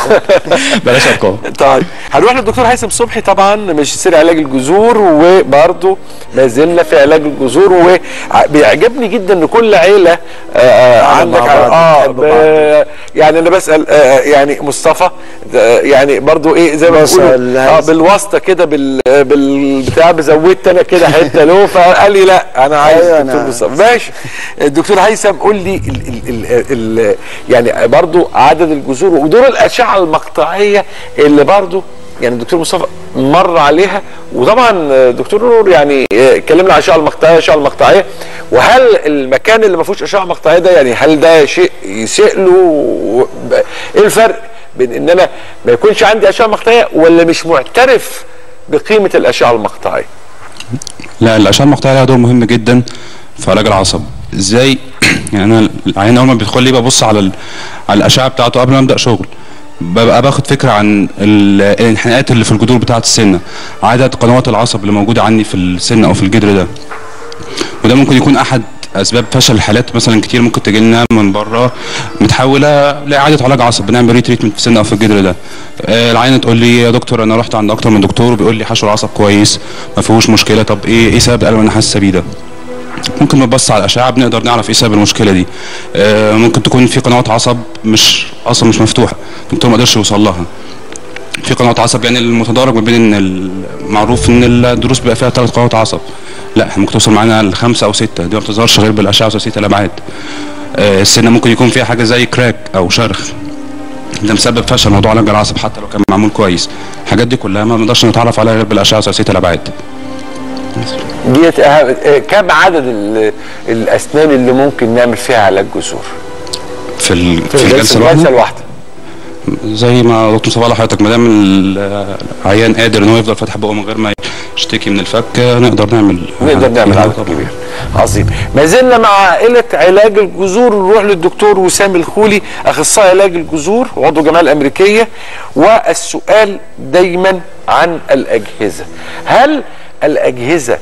Speaker 14: بلاش ارقام
Speaker 1: طيب هنروح للدكتور هيثم صبحي طبعا ماجستير علاج الجذور وبرضه ما زلنا في علاج الجذور وبيعجبني جدا ان كل عيله آه، آه عندك
Speaker 2: مع بعض،
Speaker 1: اه
Speaker 2: بتحب
Speaker 1: ب- يعني انا بسال آه يعني مصطفى آه، يعني برضه ايه زي ما
Speaker 2: بص،
Speaker 1: بيقولوا
Speaker 2: ال-
Speaker 1: اه بالواسطه كده بال بالبتاع زودت انا كده حته له فقال لي لا انا عايز
Speaker 2: أيوة،
Speaker 1: دكتور
Speaker 2: أنا-
Speaker 1: مصطفى ماشي الدكتور هيثم قول لي ال ال ال ال يعني برضو عدد الجذور ودور الاشعه المقطعيه اللي برضو يعني الدكتور مصطفى مر عليها وطبعا دكتور نور يعني اتكلمنا عن الاشعه المقطعيه الاشعه المقطعيه وهل المكان اللي ما فيهوش اشعه مقطعيه ده يعني هل ده شيء يسيء له و- ايه الفرق بين ان انا ما يكونش عندي اشعه مقطعيه ولا مش معترف بقيمه الاشعه المقطعيه
Speaker 15: لا الاشعه المقطعيه لها دور مهم جدا في علاج العصب ازاي يعني انا العيان اول ما بيدخل لي ببص على ال... على الاشعه بتاعته قبل ما ابدا شغل ببقى باخد فكره عن ال... الانحناءات اللي في الجذور بتاعه السنه عدد قنوات العصب اللي موجوده عندي في السنه او في الجدر ده وده ممكن يكون احد اسباب فشل الحالات مثلا كتير ممكن تجي لنا من بره متحوله لاعاده علاج عصب بنعمل ري تريتمنت في السن او في الجدر ده آه العينه تقول لي يا دكتور انا رحت عند اكتر من دكتور وبيقول لي حشو العصب كويس ما فيهوش مشكله طب ايه ايه سبب الالم اللي انا حاسه بيه ده ممكن نبص على الاشعه بنقدر نعرف ايه سبب المشكله دي آه ممكن تكون في قنوات عصب مش اصلا مش مفتوحه الدكتور ما قدرش يوصل لها في قنوات عصب يعني المتدرج ما بين ان المعروف ان الدروس بيبقى فيها ثلاث قنوات عصب لا ممكن توصل معانا لخمسه او سته دي ما بتظهرش غير بالاشعه ثلاثيه الابعاد آه، السنه ممكن يكون فيها حاجه زي كراك او شرخ ده مسبب فشل موضوع علاج العصب حتى لو كان معمول كويس الحاجات دي كلها ما بنقدرش نتعرف عليها غير بالاشعه ثلاثيه الابعاد
Speaker 1: ديت أهم- آه، كم عدد ال- الاسنان اللي ممكن نعمل فيها علاج جذور
Speaker 15: في ال-
Speaker 1: في
Speaker 15: في الجلسه
Speaker 1: الجلسه
Speaker 15: الواحده
Speaker 1: الواحده
Speaker 15: زي ما دكتور مصطفى قال لحضرتك ما دام العيان قادر ان هو يفضل فاتح بقه من غير ما يشتكي من الفك نقدر نعمل
Speaker 1: نقدر نعمل عدد كبير عظيم ما زلنا مع عائله علاج الجذور نروح للدكتور وسام الخولي اخصائي علاج الجذور وعضو الجمعيه الامريكيه والسؤال دايما عن الاجهزه هل الاجهزه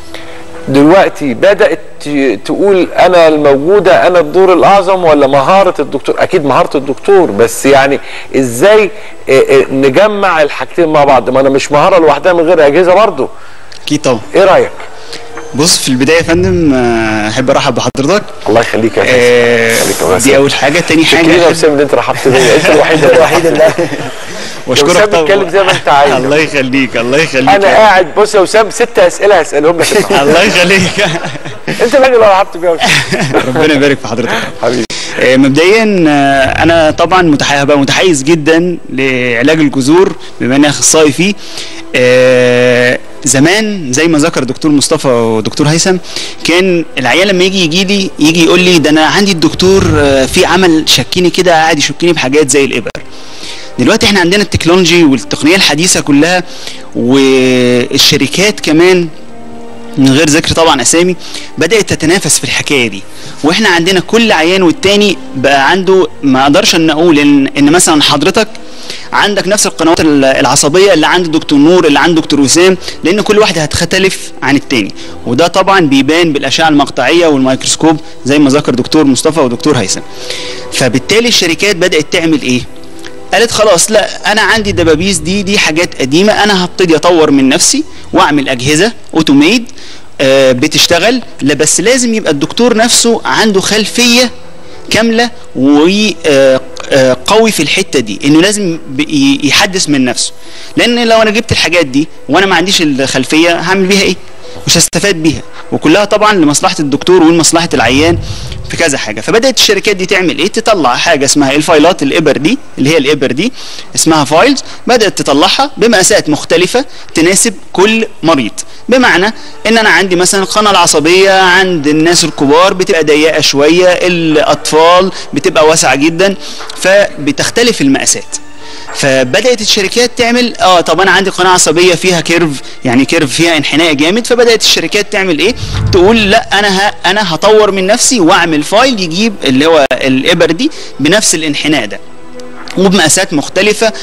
Speaker 1: دلوقتي بدات ت- تقول انا الموجوده انا الدور الاعظم ولا مهاره الدكتور اكيد مهاره الدكتور بس يعني ازاي آه، آه، نجمع الحاجتين مع بعض ما انا مش مهاره لوحدها من غير اجهزه برضه
Speaker 16: اكيد طبعا
Speaker 1: ايه رايك
Speaker 16: بص في البدايه يا فندم آه، احب ارحب بحضرتك
Speaker 1: الله يخليك يا
Speaker 16: آه
Speaker 1: يخليك يا
Speaker 16: دي اول حاجه تاني
Speaker 1: شكرا يا
Speaker 16: حاجه
Speaker 1: وسام ان انت رحبت بيا انت الوحيد
Speaker 2: الوحيد اللي
Speaker 16: واشكرك
Speaker 1: وسام
Speaker 16: طبعا
Speaker 1: اتكلم زي ما انت عايز
Speaker 16: الله يخليك الله يخليك
Speaker 1: انا قاعد بص يا وسام ست اسئله هسالهم لك النهاردة.
Speaker 16: الله يخليك
Speaker 1: انت الراجل اللي رحبت بيا يا وسام
Speaker 16: ربنا يبارك في حضرتك
Speaker 1: حبيبي
Speaker 16: آه، مبدئيا آه، انا طبعا متح- هبقى متحيز جدا لعلاج الجذور بما اني اخصائي فيه آه، زمان زي ما ذكر دكتور مصطفى ودكتور هيثم كان العيان لما يجي يجي لي يجي يقول لي ده انا عندي الدكتور آه، في عمل شكيني كده قاعد يشكني بحاجات زي الابر دلوقتي احنا عندنا التكنولوجي والتقنيه الحديثه كلها والشركات كمان من غير ذكر طبعا اسامي بدات تتنافس في الحكايه دي واحنا عندنا كل عيان والتاني بقى عنده ما اقدرش ان اقول ان ان مثلا حضرتك عندك نفس القنوات ال- العصبيه اللي عند دكتور نور اللي عند دكتور وسام لان كل واحد هتختلف عن التاني وده طبعا بيبان بالاشعه المقطعيه والميكروسكوب زي ما ذكر دكتور مصطفى ودكتور هيثم فبالتالي الشركات بدات تعمل ايه قالت خلاص لا انا عندي الدبابيس دي دي حاجات قديمه انا هبتدي اطور من نفسي واعمل اجهزه اوتوميد آه، بتشتغل لا بس لازم يبقى الدكتور نفسه عنده خلفيه كامله وقوي في الحته دي انه لازم ب- ي- يحدث من نفسه لان لو انا جبت الحاجات دي وانا ما عنديش الخلفيه هعمل بيها ايه مش هستفاد بيها وكلها طبعا لمصلحه الدكتور ولمصلحه العيان في كذا حاجه فبدات الشركات دي تعمل ايه تطلع حاجه اسمها الفايلات الابر دي اللي هي الابر دي اسمها فايلز بدات تطلعها بمقاسات مختلفه تناسب كل مريض بمعنى ان انا عندي مثلا القناه العصبيه عند الناس الكبار بتبقى ضيقه شويه الاطفال بتبقى واسعه جدا فبتختلف المقاسات فبدات الشركات تعمل اه طب انا عندي قناه عصبيه فيها كيرف يعني كيرف فيها انحناء جامد فبدات الشركات تعمل ايه تقول لا انا ه... انا هطور من نفسي واعمل فايل يجيب اللي هو الابر دي بنفس الانحناء ده وبمقاسات مختلفة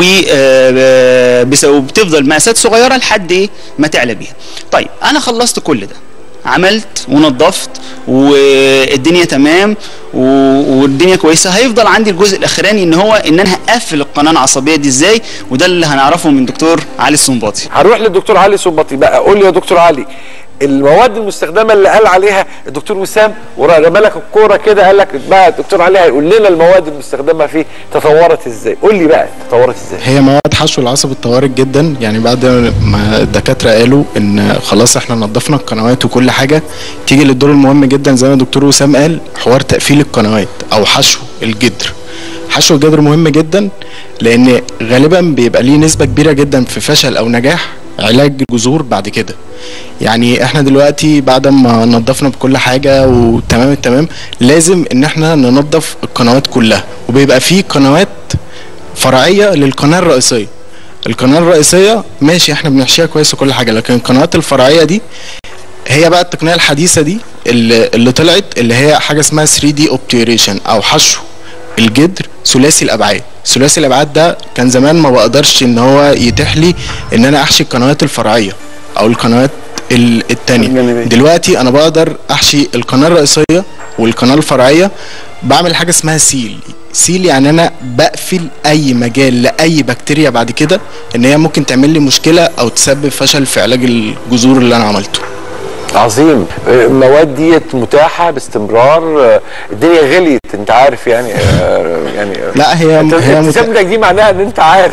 Speaker 16: وبتفضل مقاسات صغيرة لحد ايه ما تعلى بيها طيب انا خلصت كل ده عملت ونظفت والدنيا تمام و- والدنيا كويسه هيفضل عندي الجزء الاخراني ان هو ان انا هقفل القناه العصبيه دي ازاي وده اللي هنعرفه من دكتور علي السنباطي
Speaker 1: هنروح للدكتور علي صبطي بقى قول لي يا دكتور علي المواد المستخدمه اللي قال عليها الدكتور وسام ورمى لك الكوره كده قال لك بقى الدكتور علي هيقول لنا المواد المستخدمه فيه تطورت ازاي قول لي بقى تطورت ازاي
Speaker 17: هي مواد حشو العصب اتطورت جدا يعني بعد ما الدكاتره قالوا ان خلاص احنا نظفنا القنوات وكل حاجه تيجي للدور المهم جدا زي ما دكتور وسام قال حوار تقفيل القنوات او حشو الجدر حشو الجدر مهم جدا لان غالبا بيبقى ليه نسبه كبيره جدا في فشل او نجاح علاج الجذور بعد كده يعني احنا دلوقتي بعد ما نظفنا بكل حاجه وتمام التمام لازم ان احنا ننظف القنوات كلها وبيبقى فيه قنوات فرعيه للقناه الرئيسيه القناه الرئيسيه ماشي احنا بنحشيها كويس وكل حاجه لكن القنوات الفرعيه دي هي بقى التقنيه الحديثه دي اللي, اللي طلعت اللي هي حاجه اسمها 3 دي اوبتيوريشن او حشو الجدر ثلاثي الابعاد ثلاثي الابعاد ده كان زمان ما بقدرش ان هو يتيح لي ان انا احشي القنوات الفرعيه او القنوات ال- التانية دلوقتي انا بقدر احشي القناه الرئيسيه والقناه الفرعيه بعمل حاجه اسمها سيل سيل يعني انا بقفل اي مجال لاي بكتيريا بعد كده ان هي ممكن تعمل لي مشكله او تسبب فشل في علاج الجذور اللي انا عملته
Speaker 1: عظيم آه، المواد ديت متاحه باستمرار آه، الدنيا غليت انت عارف يعني آه، يعني
Speaker 17: لا هي
Speaker 1: انت
Speaker 17: هي مت...
Speaker 1: ابتسامتك دي معناها ان انت عارف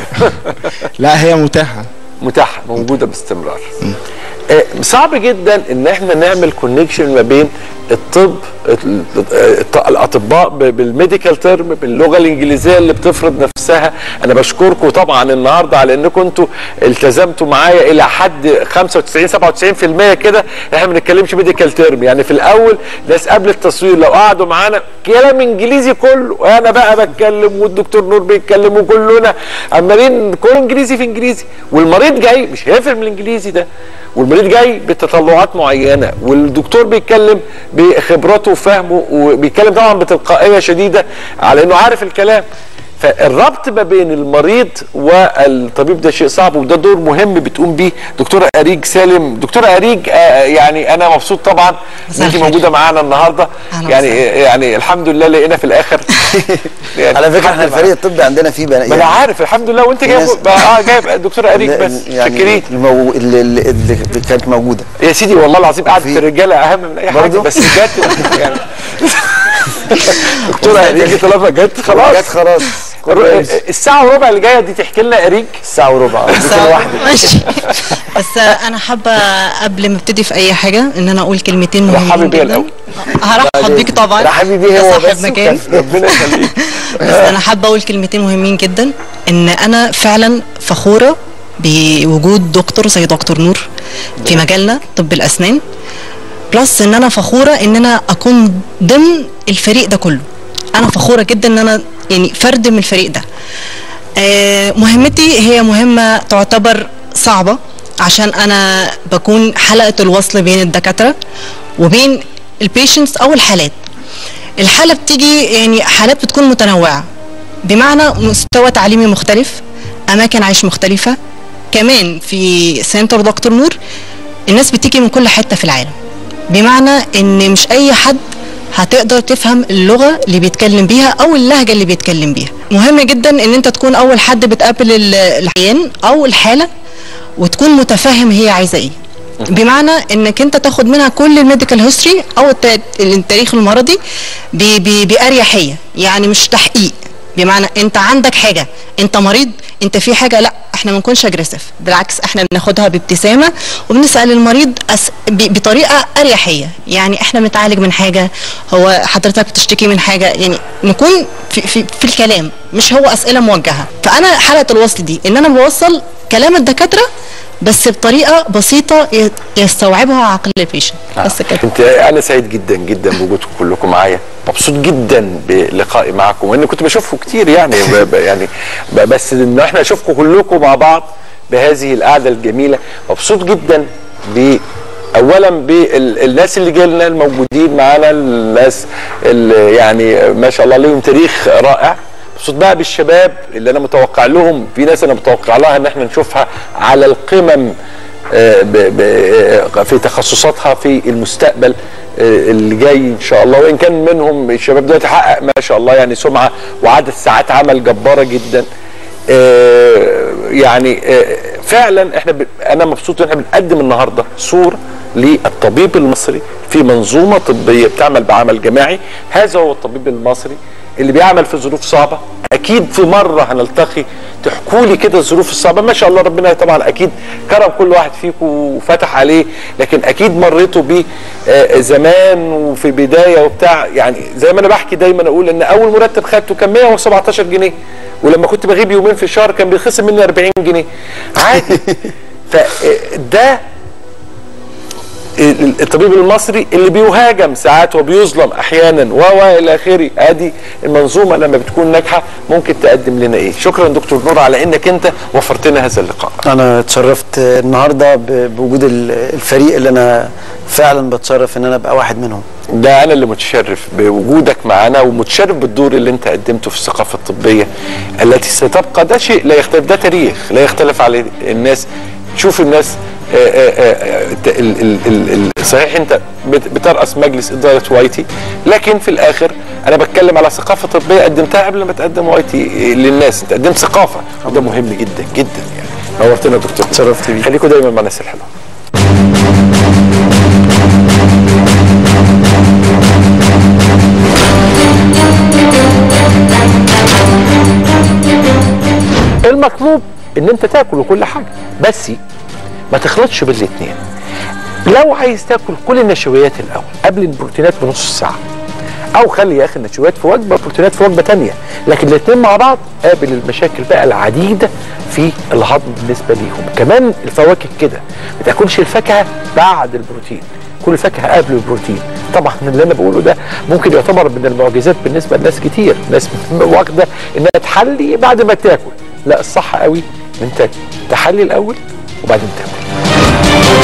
Speaker 17: لا هي متاحه
Speaker 1: متاحه موجوده باستمرار آه، صعب جدا ان احنا نعمل كونكشن ما بين الطب الط- الاطباء ب- بالميديكال تيرم باللغه الانجليزيه اللي بتفرض نفسها انا بشكركم طبعا النهارده على انكم انتوا التزمتوا معايا الى حد 95 97% كده احنا ما بنتكلمش ميديكال تيرم يعني في الاول ناس قبل التصوير لو قعدوا معانا كلام انجليزي كله وانا بقى بتكلم والدكتور نور بيتكلم وكلنا عمالين كله انجليزي في انجليزي والمريض جاي مش هيفهم الانجليزي ده والمريض جاي بتطلعات معينه والدكتور بيتكلم بخبرته وفهمه وبيتكلم طبعا بتلقائيه شديده على انه عارف الكلام فالربط ما بين المريض والطبيب ده شيء صعب وده دور مهم بتقوم بيه دكتوره اريج سالم دكتوره اريج آه، يعني انا مبسوط طبعا ان انت موجوده معانا النهارده
Speaker 2: أهلا
Speaker 1: يعني
Speaker 2: وسهلا.
Speaker 1: يعني الحمد لله لقينا في الاخر يعني
Speaker 2: على فكره
Speaker 1: حد
Speaker 2: احنا
Speaker 1: معانا.
Speaker 2: الفريق الطبي عندنا فيه بنا
Speaker 1: ما انا عارف الحمد لله وانت جايب
Speaker 2: الناس-
Speaker 1: اه جايب الدكتوره اريج بس
Speaker 2: يعني
Speaker 1: شكرين
Speaker 2: المو... اللي, اللي, اللي كانت موجوده
Speaker 1: يا سيدي والله العظيم قعدة الرجاله اهم من اي حاجه
Speaker 2: برضو؟
Speaker 1: بس جت يعني دكتوره اريج طالما جت خلاص
Speaker 2: جت خلاص
Speaker 1: الساعه وربع اللي جايه دي تحكي لنا اريج
Speaker 2: الساعه وربع
Speaker 18: ماشي بس انا حابه قبل ما ابتدي في اي حاجه ان انا اقول كلمتين مهمين
Speaker 1: رحبي بيا
Speaker 18: جدا
Speaker 1: الاول
Speaker 18: هرحب بيك طبعا
Speaker 1: رحبي بيه هو
Speaker 18: صاحب
Speaker 1: بس
Speaker 18: مكان
Speaker 1: وكان- ربنا يخليك
Speaker 18: بس انا حابه اقول كلمتين مهمين جدا ان انا فعلا فخوره بوجود دكتور زي دكتور نور في مجالنا طب الاسنان بلس ان انا فخوره ان انا اكون ضمن الفريق ده كله انا فخوره جدا ان انا يعني فرد من الفريق ده آه، مهمتي هي مهمه تعتبر صعبه عشان انا بكون حلقه الوصل بين الدكاتره وبين البيشنتس او الحالات الحاله بتيجي يعني حالات بتكون متنوعه بمعنى مستوى تعليمي مختلف اماكن عيش مختلفه كمان في سنتر دكتور نور الناس بتيجي من كل حته في العالم بمعنى ان مش اي حد هتقدر تفهم اللغه اللي بيتكلم بيها او اللهجه اللي بيتكلم بيها مهم جدا ان انت تكون اول حد بتقابل ال- العيان او الحاله وتكون متفاهم هي عايزه ايه بمعنى انك انت تاخد منها كل الميديكال هيستوري او الت- التاريخ المرضي ب- ب- باريحيه يعني مش تحقيق بمعنى انت عندك حاجه انت مريض انت في حاجه لا احنا ما نكونش اجريسيف بالعكس احنا بناخدها بابتسامه وبنسال المريض أس... ب... بطريقه اريحيه يعني احنا بنتعالج من حاجه هو حضرتك بتشتكي من حاجه يعني نكون في, في, في الكلام مش هو اسئله موجهه فانا حلقه الوصل دي ان انا بوصل كلام الدكاتره بس بطريقه بسيطه ي- يستوعبها عقل البيشنت بس كده
Speaker 1: انت انا سعيد جدا جدا بوجودكم كلكم معايا مبسوط جدا بلقائي معكم وان كنت بشوفكم كتير يعني ب ب يعني ب بس ان احنا نشوفكم كلكم مع بعض بهذه القعده الجميله مبسوط جدا ب اولا بالناس اللي جالنا الموجودين معانا الناس اللي يعني ما شاء الله لهم تاريخ رائع مبسوط بقى بالشباب اللي انا متوقع لهم في ناس انا متوقع لها ان احنا نشوفها على القمم آه، ب- ب- آه، في تخصصاتها في المستقبل آه، اللي جاي ان شاء الله وان كان منهم الشباب دلوقتي حقق ما شاء الله يعني سمعه وعدد ساعات عمل جباره جدا آه، يعني آه، فعلا احنا ب... انا مبسوط ان احنا بنقدم النهارده صوره للطبيب المصري في منظومه طبيه بتعمل بعمل جماعي هذا هو الطبيب المصري اللي بيعمل في ظروف صعبه اكيد في مره هنلتقي تحكوا لي كده الظروف الصعبه ما شاء الله ربنا طبعا اكيد كرم كل واحد فيكم وفتح عليه لكن اكيد مريتوا بيه آه، زمان وفي بدايه وبتاع يعني زي ما انا بحكي دايما اقول ان اول مرتب خدته كان 117 جنيه ولما كنت بغيب يومين في الشهر كان بيخصم مني 40 جنيه عادي فده ال- الطبيب المصري اللي بيهاجم ساعات وبيظلم احيانا و و الى اخره ادي المنظومه لما بتكون ناجحه ممكن تقدم لنا ايه شكرا دكتور نور على انك انت وفرت لنا هذا اللقاء
Speaker 2: انا اتشرفت النهارده ب- بوجود ال- الفريق اللي انا فعلا بتشرف ان انا ابقى واحد منهم
Speaker 1: ده انا اللي متشرف بوجودك معنا ومتشرف بالدور اللي انت قدمته في الثقافه الطبيه التي ستبقى ده شيء لا يختلف ده تاريخ لا يختلف عليه الناس تشوف الناس آه، آه، آه، ال- ال- ال- ال- صحيح انت بت- بترأس مجلس اداره وايتي لكن في الاخر انا بتكلم على ثقافه طبيه قدمتها قبل ما تقدم وايتي للناس انت قدمت ثقافه وده مهم جدا جدا يعني نورتنا يا دكتور
Speaker 2: اتشرفت بيك
Speaker 1: خليكم دايما مع الناس الحلوه المطلوب ان انت تاكل وكل حاجه بس ما تخلطش بالاثنين لو عايز تاكل كل النشويات الاول قبل البروتينات بنص ساعه او خلي يا اخي النشويات في وجبه بروتينات في وجبه تانية لكن الاثنين مع بعض قابل المشاكل بقى العديده في الهضم بالنسبه ليهم كمان الفواكه كده ما تاكلش الفاكهه بعد البروتين كل الفاكهه قبل البروتين طبعا اللي انا بقوله ده ممكن يعتبر من المعجزات بالنسبه لناس كتير ناس واخده انها تحلي بعد ما تاكل لا الصح قوي ان انت تحلي الاول وبعدين تاكل